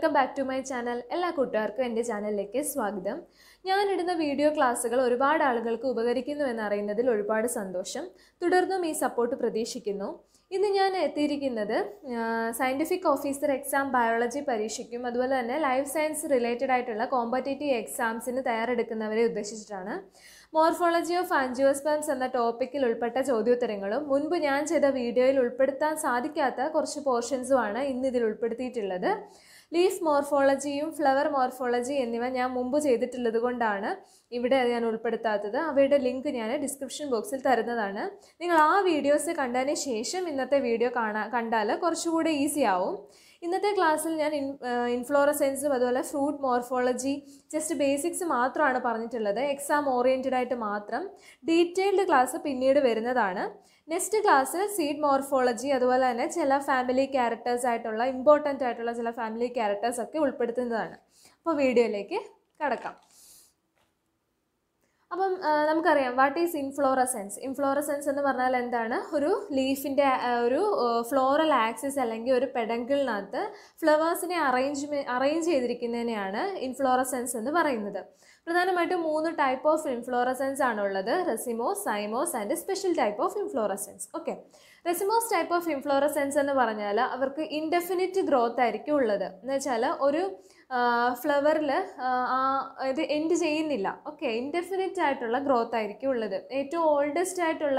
welcome back to my channel എല്ലാ കൂട്ടുകാർക്കും എൻ്റെ ചാനലിലേക്ക് സ്വാഗതം ഞാനിടുന്ന വീഡിയോ ക്ലാസ്സുകൾ ഒരുപാട് ആളുകൾക്ക് ഉപകരിക്കുന്നു എന്നറിയുന്നതിൽ ഒരുപാട് സന്തോഷം തുടർന്നും ഈ സപ്പോർട്ട് പ്രതീക്ഷിക്കുന്നു ഇന്ന് ഞാൻ എത്തിയിരിക്കുന്നത് സയൻറ്റിഫിക് ഓഫീസർ എക്സാം ബയോളജി പരീക്ഷയ്ക്കും അതുപോലെ തന്നെ ലൈഫ് സയൻസ് റിലേറ്റഡ് ആയിട്ടുള്ള കോമ്പറ്റേറ്റീവ് എക്സാംസിന് തയ്യാറെടുക്കുന്നവരെ ഉദ്ദേശിച്ചിട്ടാണ് മോർഫോളജി ഓഫ് ആൻജിയോസ്പേംസ് എന്ന ടോപ്പിക്കിൽ ഉൾപ്പെട്ട ചോദ്യോത്തരങ്ങളും മുൻപ് ഞാൻ ചെയ്ത വീഡിയോയിൽ ഉൾപ്പെടുത്താൻ സാധിക്കാത്ത കുറച്ച് പോർഷൻസുമാണ് ഇന്ന് ഇതിൽ ഉൾപ്പെടുത്തിയിട്ടുള്ളത് ലീഫ് മോർഫോളജിയും ഫ്ലവർ മോർഫോളജി എന്നിവ ഞാൻ മുമ്പ് ചെയ്തിട്ടുള്ളത് കൊണ്ടാണ് ഇവിടെ ഞാൻ ഉൾപ്പെടുത്താത്തത് അവയുടെ ലിങ്ക് ഞാൻ ഡിസ്ക്രിപ്ഷൻ ബോക്സിൽ തരുന്നതാണ് നിങ്ങൾ ആ വീഡിയോസ് കണ്ടതിന് ശേഷം ഇന്നത്തെ വീഡിയോ കാണാ കണ്ടാൽ കുറച്ചുകൂടി ഈസി ആവും ഇന്നത്തെ ക്ലാസ്സിൽ ഞാൻ ഇൻ ഇൻഫ്ലോറസെൻസും അതുപോലെ ഫ്രൂട്ട് മോർഫോളജി ജസ്റ്റ് ബേസിക്സ് മാത്രമാണ് പറഞ്ഞിട്ടുള്ളത് എക്സാം ഓറിയൻറ്റഡ് ആയിട്ട് മാത്രം ഡീറ്റെയിൽഡ് ക്ലാസ് പിന്നീട് വരുന്നതാണ് നെക്സ്റ്റ് ക്ലാസ് സീഡ് മോർഫോളജി അതുപോലെ തന്നെ ചില ഫാമിലി ക്യാരക്ടേഴ്സ് ആയിട്ടുള്ള ഇമ്പോർട്ടൻ്റ് ആയിട്ടുള്ള ചില ഫാമിലി ക്യാരക്ടേഴ്സ് ഒക്കെ ഉൾപ്പെടുത്തുന്നതാണ് അപ്പോൾ വീഡിയോയിലേക്ക് കടക്കാം അപ്പം ആ, നമുക്കറിയാം വാട്ട് ഈസ് ഇൻഫ്ലോറസെൻസ് ഇൻഫ്ലോറസെൻസ് എന്ന് പറഞ്ഞാൽ എന്താണ് ഒരു ലീഫിൻ്റെ ഒരു ഫ്ലോറൽ ആക്സിസ് അല്ലെങ്കിൽ ഒരു പെഡങ്കിളിനകത്ത് ഫ്ലവേഴ്സിനെ അറേഞ്ച് അറേഞ്ച് ചെയ്തിരിക്കുന്നതിനെയാണ് ഇൻഫ്ലോറസെൻസ് എന്ന് പറയുന്നത് പ്രധാനമായിട്ടും മൂന്ന് ടൈപ്പ് ഓഫ് ഇൻഫ്ലോറസെൻസ് ആണുള്ളത് racemose cymose and special type of inflorescence okay racemose type of inflorescence എന്ന് പറഞ്ഞാൽ അവർക്ക് ഇൻഡെഫിനിറ്റ് ഗ്രോത്ത് ആയിരിക്കും ഉള്ളത് എന്ന് വെച്ചാൽ ഒരു ഫ്ലവറിൽ ഇത് എൻഡ് ചെയ്യുന്നില്ല ഓക്കെ ഇൻഡെഫിനിറ്റ് ആയിട്ടുള്ള ഗ്രോത്ത് ആയിരിക്കും ഉള്ളത് ഏറ്റവും ഓൾഡസ്റ്റ് ആയിട്ടുള്ള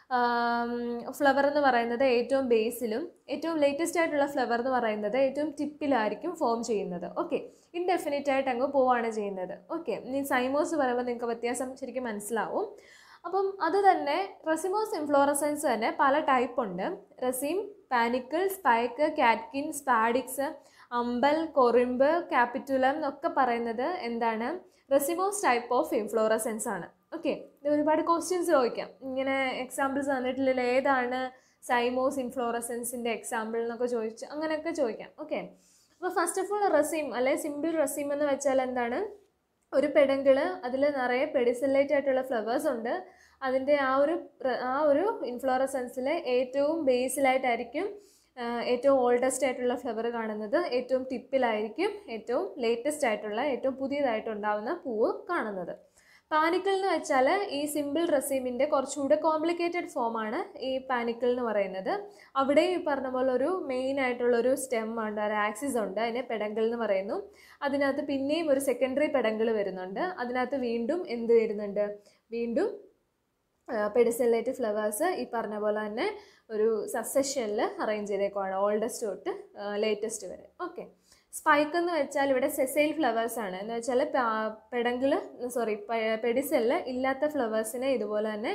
ഫ്ലവർ എന്ന് പറയുന്നത് ഏറ്റവും ബേസിലും ഏറ്റവും ലേറ്റസ്റ്റ് ആയിട്ടുള്ള ഫ്ലവർ എന്ന് പറയുന്നത് ഏറ്റവും ടിപ്പിലായിരിക്കും ഫോം ചെയ്യുന്നത് ഓക്കെ ഇൻഡെഫിനിറ്റ് ആയിട്ട് അങ്ങ് പോവാണ് ചെയ്യുന്നത് ഓക്കെ ഇനി സൈമോസ് പറയുമ്പോൾ നിങ്ങൾക്ക് വ്യത്യാസം ശരിക്കും മനസ്സിലാവും അപ്പം അത് തന്നെ റെസിമോസ് ഇൻഫ്ലോറസൻസ് തന്നെ പല ടൈപ്പ് ഉണ്ട് raceme panicle spike catkin spadix umbel corymb capitulum എന്നൊക്കെ പറയുന്നത് എന്താണ് റെസിമോസ് ടൈപ്പ് ഓഫ് ഇൻഫ്ലോറസെൻസ് ആണ് ഓക്കെ ഇത് ഒരുപാട് ക്വസ്റ്റ്യൻസ് ചോദിക്കാം ഇങ്ങനെ എക്സാമ്പിൾസ് തന്നിട്ടില്ല ഏതാണ് സൈമോസ് ഇൻഫ്ലോറസെൻസിൻ്റെ എക്സാമ്പിൾ എന്നൊക്കെ ചോദിച്ച് അങ്ങനെയൊക്കെ ചോദിക്കാം ഓക്കെ അപ്പോൾ ഫസ്റ്റ് ഓഫ് ഓൾ റെസിം അല്ലെ സിമ്പിൾ റെസിം എന്ന് വെച്ചാൽ എന്താണ് ഒരു പെഡങ്കിള് അതിൽ നിറയെ പെഡിസലേറ്റ് ആയിട്ടുള്ള ഫ്ലവേഴ്സ് ഉണ്ട് അതിൻ്റെ ആ ഒരു പ്ര- ആ ഒരു ഇൻഫ്ലോറസെൻസിലെ ഏറ്റവും ബേസിലായിട്ടായിരിക്കും ആഹ് ഏറ്റവും ഓൾഡസ്റ്റ് ആയിട്ടുള്ള ഫ്ലവർ കാണുന്നത് ഏറ്റവും ടിപ്പിലായിരിക്കും ഏറ്റവും ലേറ്റസ്റ്റ് ആയിട്ടുള്ള ഏറ്റവും പുതിയതായിട്ടുണ്ടാവുന്ന പൂവ് കാണുന്നത് പാനിക്കിൾ എന്ന് വെച്ചാൽ ഈ സിമ്പിൾ റെസീമിൻ്റെ കുറച്ചുകൂടെ കോംപ്ലിക്കേറ്റഡ് ഫോമാണ് ഈ പാനിക്കിൾ എന്ന് പറയുന്നത് അവിടെ ഈ പറഞ്ഞ പോലെ ഒരു മെയിൻ ആയിട്ടുള്ള ഒരു സ്റ്റെം ഉണ്ട് ഒരു ആക്സിസ് ഉണ്ട് അതിനെ പെഡങ്കിൾ എന്ന് പറയുന്നു അതിനകത്ത് പിന്നെയും ഒരു സെക്കൻഡറി പെഡങ്കിൾ വരുന്നുണ്ട് അതിനകത്ത് വീണ്ടും എന്ത് വരുന്നുണ്ട് വീണ്ടും പെഡിസെല്ലേറ്റ് ഫ്ലവേഴ്സ് ഈ പറഞ്ഞ പോലെ തന്നെ ഒരു സസെഷനിൽ അറേഞ്ച് ചെയ്തേക്കുവാണ് ഓൾഡസ്റ്റ് തൊട്ട് ലേറ്റസ്റ്റ് വരെ ഓക്കെ സ്പൈക്ക് എന്ന് വെച്ചാൽ ഇവിടെ സെസൈൽ ഫ്ലവേഴ്സ് ആണ് എന്ന് വെച്ചാൽ പെഡങ്കിള് സോറി പെഡിസെല്ല് ഇല്ലാത്ത ഫ്ലവേഴ്സിനെ ഇതുപോലെ തന്നെ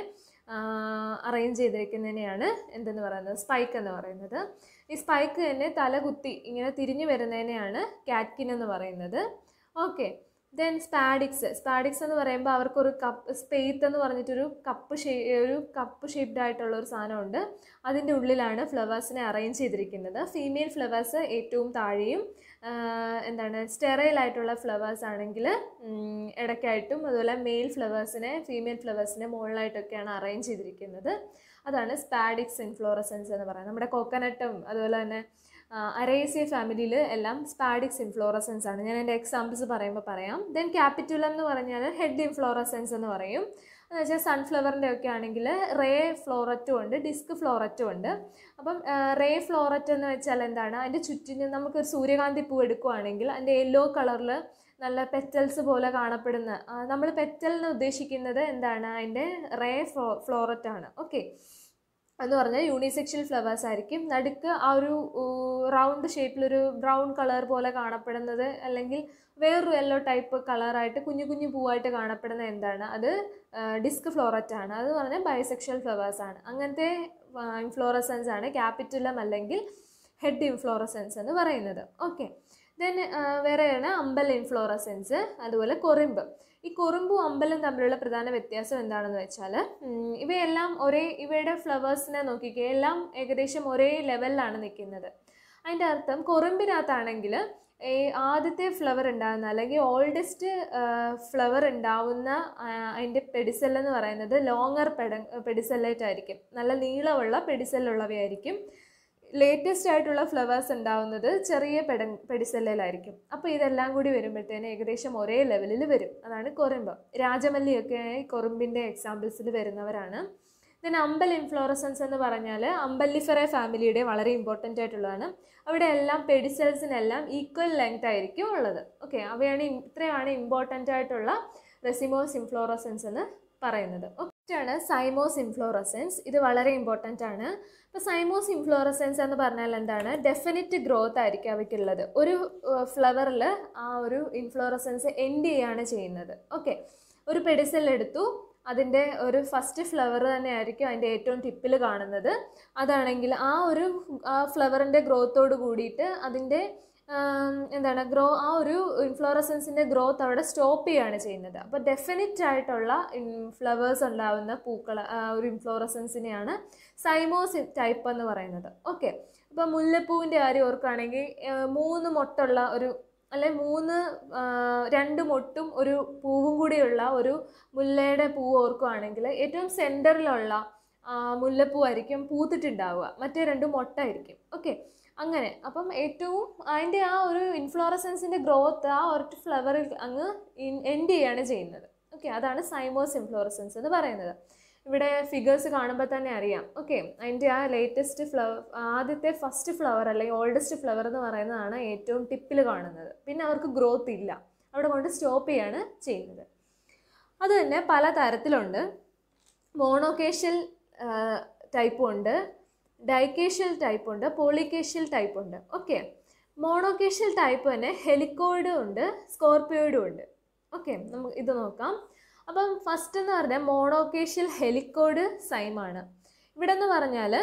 അറേഞ്ച് ചെയ്തിരിക്കുന്നതിനെയാണ് എന്തെന്ന് പറയുന്നത് സ്പൈക്ക് എന്ന് പറയുന്നത് ഈ സ്പൈക്ക് തന്നെ തല കുത്തി ഇങ്ങനെ തിരിഞ്ഞു വരുന്നതിനെയാണ് കാറ്റ്കിൻ എന്ന് പറയുന്നത് ഓക്കെ ദെൻ സ്പാഡിക്സ് സ്പാഡിക്സ് എന്ന് പറയുമ്പോൾ അവർക്കൊരു കപ്പ് സ്പെയ്ത്ത് എന്ന് പറഞ്ഞിട്ടൊരു കപ്പ് ഷേ ഒരു കപ്പ് ഷേപ്ഡ് ആയിട്ടുള്ള ഒരു സാധനമുണ്ട് അതിൻ്റെ ഉള്ളിലാണ് ഫ്ലവേഴ്സിനെ അറേഞ്ച് ചെയ്തിരിക്കുന്നത് ഫീമെയിൽ ഫ്ലവേഴ്സ് ഏറ്റവും താഴെയും ആഹ് എന്താണ് സ്റ്റെറൈൽ ആയിട്ടുള്ള ഫ്ലവേഴ്സ് ആണെങ്കിൽ ഇടയ്ക്കായിട്ടും അതുപോലെ മെയിൽ ഫ്ലവേഴ്സിനെ ഫീമെയിൽ ഫ്ലവേഴ്സിനെ മുകളിലായിട്ടൊക്കെയാണ് അറേഞ്ച് ചെയ്തിരിക്കുന്നത് അതാണ് സ്പാഡിക്സ് ഇൻഫ്ലോറസൻസ് എന്ന് പറയുന്നത് നമ്മുടെ കോക്കനട്ടും അതുപോലെ തന്നെ അരേസിയ ഫാമിലിയിൽ എല്ലാം സ്പാഡിക്സ് ഇൻഫ്ലോറസൻസ് ആണ് ഞാൻ എൻ്റെ എക്സാമ്പിൾസ് പറയുമ്പോൾ പറയാം ദെൻ ക്യാപിറ്റുലം എന്ന് പറഞ്ഞാൽ ഹെഡ് ഇൻഫ്ലോറസൻസ് എന്ന് പറയും എന്ന് വെച്ചാൽ സൺഫ്ലവറിൻ്റെ ഒക്കെ ആണെങ്കിൽ റേ ഫ്ലോററ്റും ഉണ്ട് ഡിസ്ക് ഫ്ലോററ്റും ഉണ്ട് അപ്പം റേ ഫ്ലോററ്റ് എന്ന് വെച്ചാൽ എന്താണ് അതിൻ്റെ ചുറ്റിന് നമുക്ക് ഒരു സൂര്യകാന്തി പൂ എടുക്കുവാണെങ്കിൽ അതിൻ്റെ യെല്ലോ കളറിൽ നല്ല പെറ്റൽസ് പോലെ കാണപ്പെടുന്ന നമ്മൾ പെറ്റൽ എന്ന് ഉദ്ദേശിക്കുന്നത് എന്താണ് അതിൻ്റെ റേ ഫ്ലോ ഫ്ലോററ്റ് ആണ് ഓക്കെ എന്ന് പറഞ്ഞാൽ യൂണിസെക്ഷൽ ഫ്ലവേഴ്സ് ആയിരിക്കും നടുക്ക് ആ ഒരു റൗണ്ട് ഷേപ്പിലൊരു ബ്രൗൺ കളർ പോലെ കാണപ്പെടുന്നത് അല്ലെങ്കിൽ വേറൊരു യെല്ലോ ടൈപ്പ് കളറായിട്ട് കുഞ്ഞു കുഞ്ഞു പൂവായിട്ട് കാണപ്പെടുന്ന എന്താണ് അത് ഡിസ്ക് ഫ്ലോററ്റ് ആണ് അത് പറഞ്ഞാൽ ബൈസെക്ഷൽ ഫ്ലവേഴ്സ് ആണ് അങ്ങനത്തെ ഇൻഫ്ലോറസൻസ് ആണ് ക്യാപിറ്റുലം അല്ലെങ്കിൽ ഹെഡ് ഇൻഫ്ലോറസൻസ് എന്ന് പറയുന്നത് ഓക്കെ ദെൻ വേറെയാണ് അമ്പൽ ഇൻഫ്ലോറസൻസ് അതുപോലെ കൊറിമ്പ് ഈ കൊറുമ്പും അമ്പലും തമ്മിലുള്ള പ്രധാന വ്യത്യാസം എന്താണെന്ന് വെച്ചാൽ ഉം, ഇവയെല്ലാം ഒരേ ഇവയുടെ ഫ്ലവേഴ്സിനെ നോക്കിക്കേ എല്ലാം ഏകദേശം ഒരേ ലെവലിലാണ് നിൽക്കുന്നത് അതിൻ്റെ അർത്ഥം കൊറുമ്പിനകത്താണെങ്കിൽ ഈ ആദ്യത്തെ ഫ്ലവർ ഉണ്ടാകുന്ന അല്ലെങ്കിൽ ഓൾഡസ്റ്റ് ഫ്ലവർ ഉണ്ടാവുന്ന ആ, അതിൻ്റെ പെഡിസെൽ എന്ന് പറയുന്നത് ലോങ്ങർ പെഡ പെഡിസെല്ലേറ്റ് ആയിരിക്കും നല്ല നീളമുള്ള പെഡിസെല്ലുള്ളവയായിരിക്കും ലേറ്റസ്റ്റ് ആയിട്ടുള്ള ഫ്ലവേഴ്സ് ഉണ്ടാവുന്നത് ചെറിയ പെട പെടിസെല്ലയിലായിരിക്കും അപ്പോൾ ഇതെല്ലാം കൂടി വരുമ്പോഴത്തേന് ഏകദേശം ഒരേ ലെവലിൽ വരും അതാണ് കൊറിമ്പ് രാജമല്ലിയൊക്കെ ഈ കൊറിമ്പിൻ്റെ എക്സാമ്പിൾസിൽ വരുന്നവരാണ് ദെൻ അമ്പൽ ഇൻഫ്ലോറസൻസ് എന്ന് പറഞ്ഞാൽ അമ്പല്ലിഫെറ ഫാമിലിയുടെ വളരെ ഇമ്പോർട്ടൻ്റ് ആയിട്ടുള്ളതാണ് അവിടെ എല്ലാം പെഡിസെൽസിനെല്ലാം ഈക്വൽ ലെങ്ത് ആയിരിക്കും ഉള്ളത് ഓക്കെ അവയാണ് ഇം- ഇത്രയാണ് ഇമ്പോർട്ടൻ്റ് ആയിട്ടുള്ള റെസിമോസ് ഇൻഫ്ലോറസൻസ് എന്ന് പറയുന്നത് ആണ് സൈമോസ് ഇൻഫ്ലോറസൻസ് ഇത് വളരെ ഇമ്പോർട്ടൻ്റ് ആണ് അപ്പോൾ സൈമോസ് ഇൻഫ്ലോറസൻസ് എന്ന് പറഞ്ഞാൽ എന്താണ് ഡെഫിനിറ്റ് ഗ്രോത്ത് ആയിരിക്കും അവയ്ക്കുള്ളത് ഒരു ഫ്ലവറിൽ ആ ഒരു ഇൻഫ്ലോറസൻസ് എൻഡ് ചെയ്യാണ് ചെയ്യുന്നത് ഓക്കെ ഒരു പെഡിസൽ എടുത്തു അതിൻ്റെ ഒരു ഫസ്റ്റ് ഫ്ലവർ തന്നെ ആയിരിക്കും അതിൻ്റെ ഏറ്റവും ടിപ്പിൽ കാണുന്നത് അതാണെങ്കിൽ ആ ഒരു ആ ഫ്ലവറിൻ്റെ ഗ്രോത്തോട് കൂടിയിട്ട് അതിൻ്റെ ആം, എന്താണ് ഗ്രോ ആ ഒരു ഇൻഫ്ലോറസൻസിൻ്റെ ഗ്രോത്ത് അവിടെ സ്റ്റോപ്പ് ചെയ്യുകയാണ് ചെയ്യുന്നത് അപ്പോൾ ഡെഫിനിറ്റ് ആയിട്ടുള്ള ഫ്ലവേഴ്സ് ഉണ്ടാവുന്ന പൂക്കൾ ആ ഒരു ഇൻഫ്ലോറസൻസിനെയാണ് സൈമോസ് ടൈപ്പ് എന്ന് പറയുന്നത് ഓക്കെ ഇപ്പോൾ മുല്ലപ്പൂവിൻ്റെ കാര്യം ഓർക്കുകയാണെങ്കിൽ ആ, മൂന്ന് മൊട്ടുള്ള ഒരു അല്ലെ മൂന്ന് ആ, രണ്ട് മൊട്ടും ഒരു പൂവും കൂടിയുള്ള ഒരു മുല്ലയുടെ പൂവ് ഓർക്കുകയാണെങ്കിൽ ഏറ്റവും സെൻറ്ററിലുള്ള മുല്ലപ്പൂ ആയിരിക്കും പൂത്തിട്ടുണ്ടാവുക മറ്റേ രണ്ട് മൊട്ടായിരിക്കും ഓക്കെ അങ്ങനെ അപ്പം ഏറ്റവും അതിൻ്റെ ആ ഒരു ഇൻഫ്ലോറസൻസിൻ്റെ ഗ്രോത്ത് ആ ഒരൊറ്റ ഫ്ലവറിൽ അങ്ങ് എൻഡ് ചെയ്യാണ് ചെയ്യുന്നത് ഓക്കെ അതാണ് സൈമോസ് ഇൻഫ്ലോറസൻസ് എന്ന് പറയുന്നത് ഇവിടെ ഫിഗേഴ്സ് കാണുമ്പോൾ തന്നെ അറിയാം ഓക്കെ അതിൻ്റെ ആ ലേറ്റസ്റ്റ് ഫ്ലവർ ആദ്യത്തെ ഫസ്റ്റ് ഫ്ലവർ അല്ലെങ്കിൽ ഓൾഡസ്റ്റ് ഫ്ലവർ എന്ന് പറയുന്നതാണ് ഏറ്റവും ടിപ്പിൽ കാണുന്നത് പിന്നെ അവർക്ക് ഗ്രോത്ത് ഇല്ല അവിടെ കൊണ്ട് സ്റ്റോപ്പ് ചെയ്യാണ് ചെയ്യുന്നത് അത് തന്നെ പല തരത്തിലുണ്ട് മോണോക്കേഷ്യൽ ടൈപ്പും ഉണ്ട് ഡൈക്കേഷ്യൽ ടൈപ്പ് ഉണ്ട് പോളിക്കേഷ്യൽ ടൈപ്പ് ഉണ്ട് ഓക്കെ മോണോക്കേഷ്യൽ ടൈപ്പ് തന്നെ ഹെലിക്കോയിഡും ഉണ്ട് സ്കോർപ്പിയോയിഡും ഉണ്ട് ഓക്കെ നമുക്ക് ഇത് നോക്കാം അപ്പം ഫസ്റ്റ് എന്ന് പറഞ്ഞാൽ മോണോക്കേഷ്യൽ ഹെലിക്കോയിഡ് സൈമാണ് ഇവിടെ എന്ന് പറഞ്ഞാൽ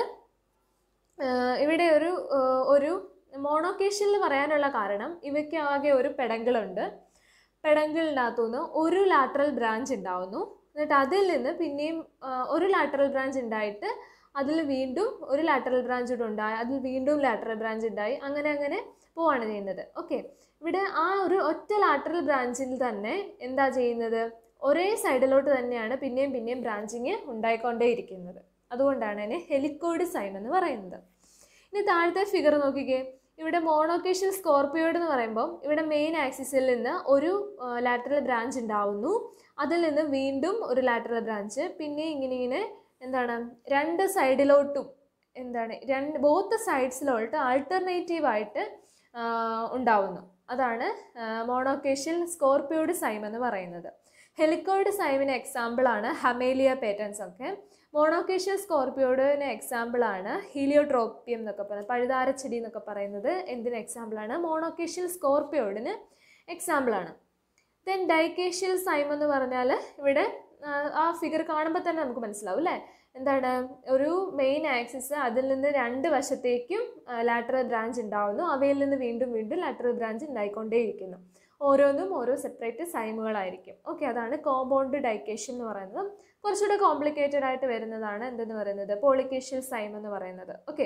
ഇവിടെ ഒരു ആഹ് ഒരു മോണോക്കേഷ്യൽ പറയാനുള്ള കാരണം ഇവയ്ക്ക് ആകെ ഒരു പെടങ്കിളുണ്ട് പെടങ്കിളിനകത്തുനിന്ന് ഒരു ലാറ്ററൽ ബ്രാഞ്ച് ഉണ്ടാവുന്നു എന്നിട്ട് അതിൽ നിന്ന് പിന്നെയും ആഹ് ഒരു ലാറ്ററൽ ബ്രാഞ്ച് ഉണ്ടായിട്ട് അതിൽ വീണ്ടും ഒരു ലാറ്ററൽ ബ്രാഞ്ച് കൂടെ ഉണ്ടായി അതിൽ വീണ്ടും ലാറ്ററൽ ബ്രാഞ്ച് ഉണ്ടായി അങ്ങനെ അങ്ങനെ പോവാണ് ചെയ്യുന്നത് ഓക്കെ ഇവിടെ ആ ഒരു ഒറ്റ ലാറ്ററൽ ബ്രാഞ്ചിൽ തന്നെ എന്താ ചെയ്യുന്നത് ഒരേ സൈഡിലോട്ട് തന്നെയാണ് പിന്നെയും പിന്നെയും ബ്രാഞ്ചിങ് ഉണ്ടായിക്കൊണ്ടേയിരിക്കുന്നത് അതുകൊണ്ടാണ് അതിനെ ഹെലിക്കോയിഡ് സൈൻ എന്ന് പറയുന്നത് ഇനി താഴത്തെ ഫിഗർ നോക്കിക്കേ ഇവിടെ മോണോക്കേഷ്യൽ സ്കോർപ്പിയോയിഡ് എന്ന് പറയുമ്പോൾ ഇവിടെ മെയിൻ ആക്സിസിൽ നിന്ന് ഒരു ലാറ്ററൽ ബ്രാഞ്ച് ഉണ്ടാവുന്നു അതിൽ നിന്ന് വീണ്ടും ഒരു ലാറ്ററൽ ബ്രാഞ്ച് പിന്നെ ഇങ്ങനെ ഇങ്ങനെ എന്താണ് രണ്ട് സൈഡിലോട്ടും എന്താണ് രണ്ട് ബോത്ത് സൈഡ്സിലോട്ട് ആൾട്ടർനേറ്റീവ് ആയിട്ട് ആ, ഉണ്ടാവുന്നു അതാണ് മോണോക്കേഷ്യൽ സ്കോർപ്പിയോയിഡ് സൈം എന്ന് പറയുന്നത് ഹെലിക്കോയിഡ് സൈമിന് എക്സാമ്പിളാണ് ഹമേലിയ പേറ്റൻസ് ഒക്കെ മോണോക്കേഷ്യൽ സ്കോർപ്പിയോയിഡിന് എക്സാമ്പിളാണ് ഹീലിയോട്രോപ്പിയം എന്നൊക്കെ പറയുന്നത് പഴുതാരച്ചെടി എന്നൊക്കെ പറയുന്നത് എന്തിന് എക്സാമ്പിളാണ് മോണോക്കേഷ്യൽ സ്കോർപ്പിയോയിഡിന് എക്സാമ്പിളാണ് ദെൻ ഡൈക്കേഷ്യൽ സൈം എന്ന് പറഞ്ഞാൽ ഇവിടെ ആ, ആ ഫിഗർ കാണുമ്പോൾ തന്നെ നമുക്ക് മനസ്സിലാവും അല്ലേ എന്താണ് ഒരു മെയിൻ ആക്സിസ് അതിൽ നിന്ന് രണ്ട് വശത്തേക്കും ലാറ്ററൽ ബ്രാഞ്ച് ഉണ്ടാവുന്നു അവയിൽ നിന്ന് വീണ്ടും വീണ്ടും ലാറ്ററൽ ബ്രാഞ്ച് ഉണ്ടായിക്കൊണ്ടേയിരിക്കുന്നു ഓരോന്നും ഓരോ സെപ്പറേറ്റ് സൈമുകളായിരിക്കും ഓക്കെ അതാണ് കോമ്പൗണ്ട് ഡൈക്കേഷ്യൻ എന്ന് പറയുന്നത് കുറച്ചുകൂടെ കോംപ്ലിക്കേറ്റഡ് ആയിട്ട് വരുന്നതാണ് എന്തെന്ന് പറയുന്നത് പോളിക്കേഷ്യൽ സൈം എന്ന് പറയുന്നത് ഓക്കെ